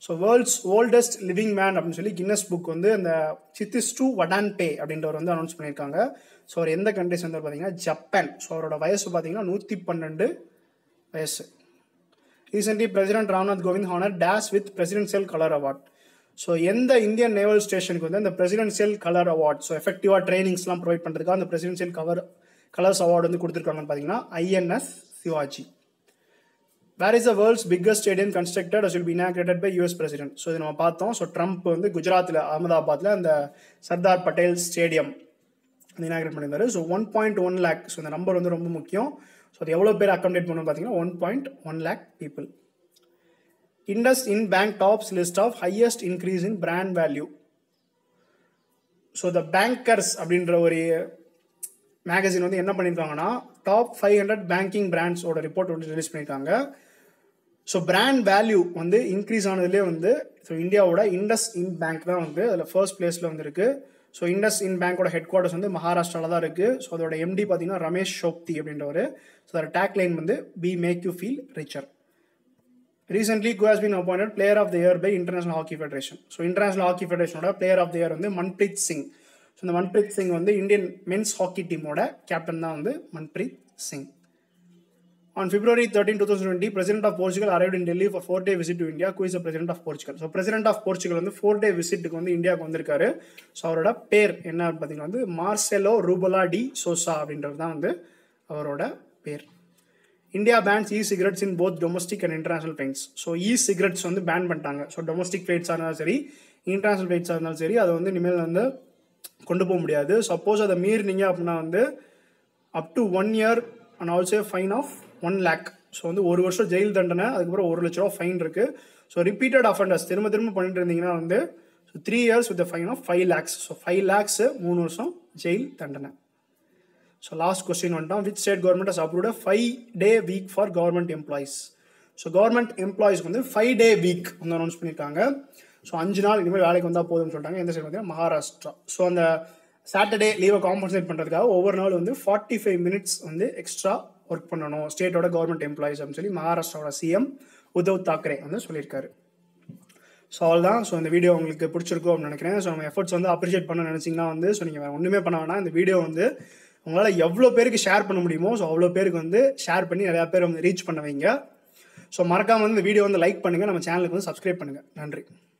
so world's oldest living man அப்படின்னு சொல்லி Guinness book வந்து அந்த சித்திஸ்டு வடான்பே அப்படின்றவர் வந்து announce பண்ணியிருக்காங்க so அவர் எந்த countries வந்து பார்த்தீங்கன்னா ஜப்பான் ஸோ அவரோட வயசு பார்த்தீங்கன்னா நூற்றி பன்னெண்டு வயசு recently president Ramnath Kovind honoured with presidential colour award so எந்த இந்தியன் நேவல் ஸ்டேஷனுக்கு வந்து அந்த பிரசிடென்சியல் கலர் அவார்ட் ஸோ எஃபெக்டிவாக ட்ரைனிங்ஸ்லாம் ப்ரொவைட் பண்ணுறதுக்காக அந்த பிரசிடென்சியல் கவர் கலர்ஸ் அவார்டு வந்து கொடுத்துருக்காங்கன்னு பார்த்தீங்கன்னா INS Shivaji where is the world's biggest stadium constructed will be inaugurated by US president so இது நம்ம பார்த்தோம் ஸோ ட்ரம்ப் வந்து குஜராத்தில் அகமதாபாத்தில் அந்த சர்தார் பட்டேல் ஸ்டேடியம் வந்து இனாக்ரேட் பண்ணியிருந்தாரு so one point one lakh so இந்த நம்பர் வந்து ரொம்ப முக்கியம் ஸோ அது எவ்வளோ பேர் அக்கமடேட் பண்ணணும் பார்த்தீங்கன்னா one point one lakh people IndusInd bank tops list of highest increase in brand value so the bankers அப்படின்ற ஒரு மேகசின் வந்து என்ன பண்ணியிருக்காங்கன்னா டாப் ஃபைவ் ஹண்ட்ரட் பேங்கிங் பிராண்ட்ஸோட ரிப்போர்ட் வந்து ரிலீஸ் பண்ணியிருக்காங்க ஸோ பிராண்ட் வேல்யூ வந்து இன்க்ரீஸ் ஆனதுலேயே வந்து ஸோ இந்தியாவோட இண்டஸ் இன் பேங்க் தான் வந்து அதில் ஃபர்ஸ்ட் பிளேஸில் வந்து இருக்கு ஸோ இண்டஸ் இன் பேங்கோட ஹெட் குவார்ட்டர்ஸ் வந்து மகாராஷ்டிராவில் தான் இருக்குது ஸோ அதோட எம்டி பார்த்தீங்கன்னா ரமேஷ் ஷோப்தி அப்படின்றவர் ஸோ அதோட டேக் லைன் வந்து we make you feel richer recently who has been appointed player of the year by international hockey federation so international hockey ஃபெடரேஷனோட பிளேயர் ஆஃப் த இயர் வந்து மன்பிரீத் சிங் ஸோ இந்த மன்பிரீத் சிங் வந்து Indian men's hockey டீமோட captain தான் வந்து Manpreet Singh On February 13, 2020, President of Portugal arrived in Delhi for four day visit to India. Who is the President of Portugal? So President of Portugal வந்து four day விசிட்டுக்கு வந்து இந்தியாவுக்கு வந்திருக்காரு ஸோ அவரோட பேர் என்ன பார்த்தீங்கன்னா வந்து மார்செலோ ரூபலா டி சோசா அப்படின்றது தான் வந்து அவரோட பேர் India bans e cigarettes in both domestic and international flights so e cigarettes வந்து பேன் பண்ணிட்டாங்க ஸோ டொமஸ்டிக் ஃபிளைட்ஸாக இருந்தாலும் சரி இன்டர்நேஷனல் ஃபிளைட்ஸாக இருந்தாலும் சரி அதை வந்து இனிமேல் வந்து கொண்டு போக முடியாது சப்போஸ் அதை மீறினீங்க அப்படின்னா வந்து up to one year and also fine of one lakh so வந்து ஒரு வருஷம் ஜெயில் தண்டனை அதுக்கப்புறம் ஒரு லட்ச ரூபா ஃபைன் இருக்கு ஸோ ரிப்பீட்டட் அஃபண்டர்ஸ் திரும்ப திரும்ப பண்ணிட்டு இருந்தீங்கன்னா வந்து so three years with fine of five lakhs so five lakhs மூணு வருஷம் ஜெயில் தண்டனை ஸோ லாஸ்ட் கொஸ்டின் வந்துட்டோம் which state government has approved five day week for government employees so government எம்ப்ளாயிஸ்க்கு வந்து ஃபைவ் டே வீக் வந்து அனௌன்ஸ் பண்ணியிருக்காங்க ஸோ அஞ்சு நாள் இனிமேல் வேலைக்கு வந்தால் போதும்னு சொல்லிட்டாங்க எந்த சைடு பார்த்தீங்கன்னா மகாராஷ்டிரா ஸோ அந்த சாட்டர்டே லீவை காம்பன்சேட் பண்ணுறதுக்காக ஒவ்வொரு நாள் வந்து ஃபார்ட்டி ஃபைவ் மினிட்ஸ் வந்து எக்ஸ்ட்ரா ஒர்க் பண்ணணும் ஸ்டேட்டோட கவர்மெண்ட் எம்ப்ளாயிஸ் அப்படின்னு சொல்லி மகாராஷ்டிராவோட சிஎம் உத்தவ் தாக்கரே வந்து சொல்லியிருக்காரு ஸோ அவ்வளோதான் ஸோ இந்த வீடியோ உங்களுக்கு பிடிச்சிருக்கும் அப்படின்னு நினைக்கிறேன் ஸோ நம்ம எஃபர்ட்ஸ் வந்து அப்ரிஷியேட் பண்ண நினச்சிங்கன்னா வந்து ஸோ நீங்கள் வேறு ஒன்றுமே பண்ண வேணாம் இந்த வீடியோ வந்து உங்களால் எவ்வளோ பேருக்கு ஷேர் பண்ண முடியுமோ ஸோ அவ்வளோ பேருக்கு வந்து ஷேர் பண்ணி நிறையா பேர் வந்து ரீச் பண்ண வைங்க ஸோ மறக்காமல் வந்து இந்த வீடியோ வந்து லைக் பண்ணுங்கள் நம்ம சேனலுக்கு வந்து சப்ஸ்கிரைப் பண்ணுங்கள் நன்றி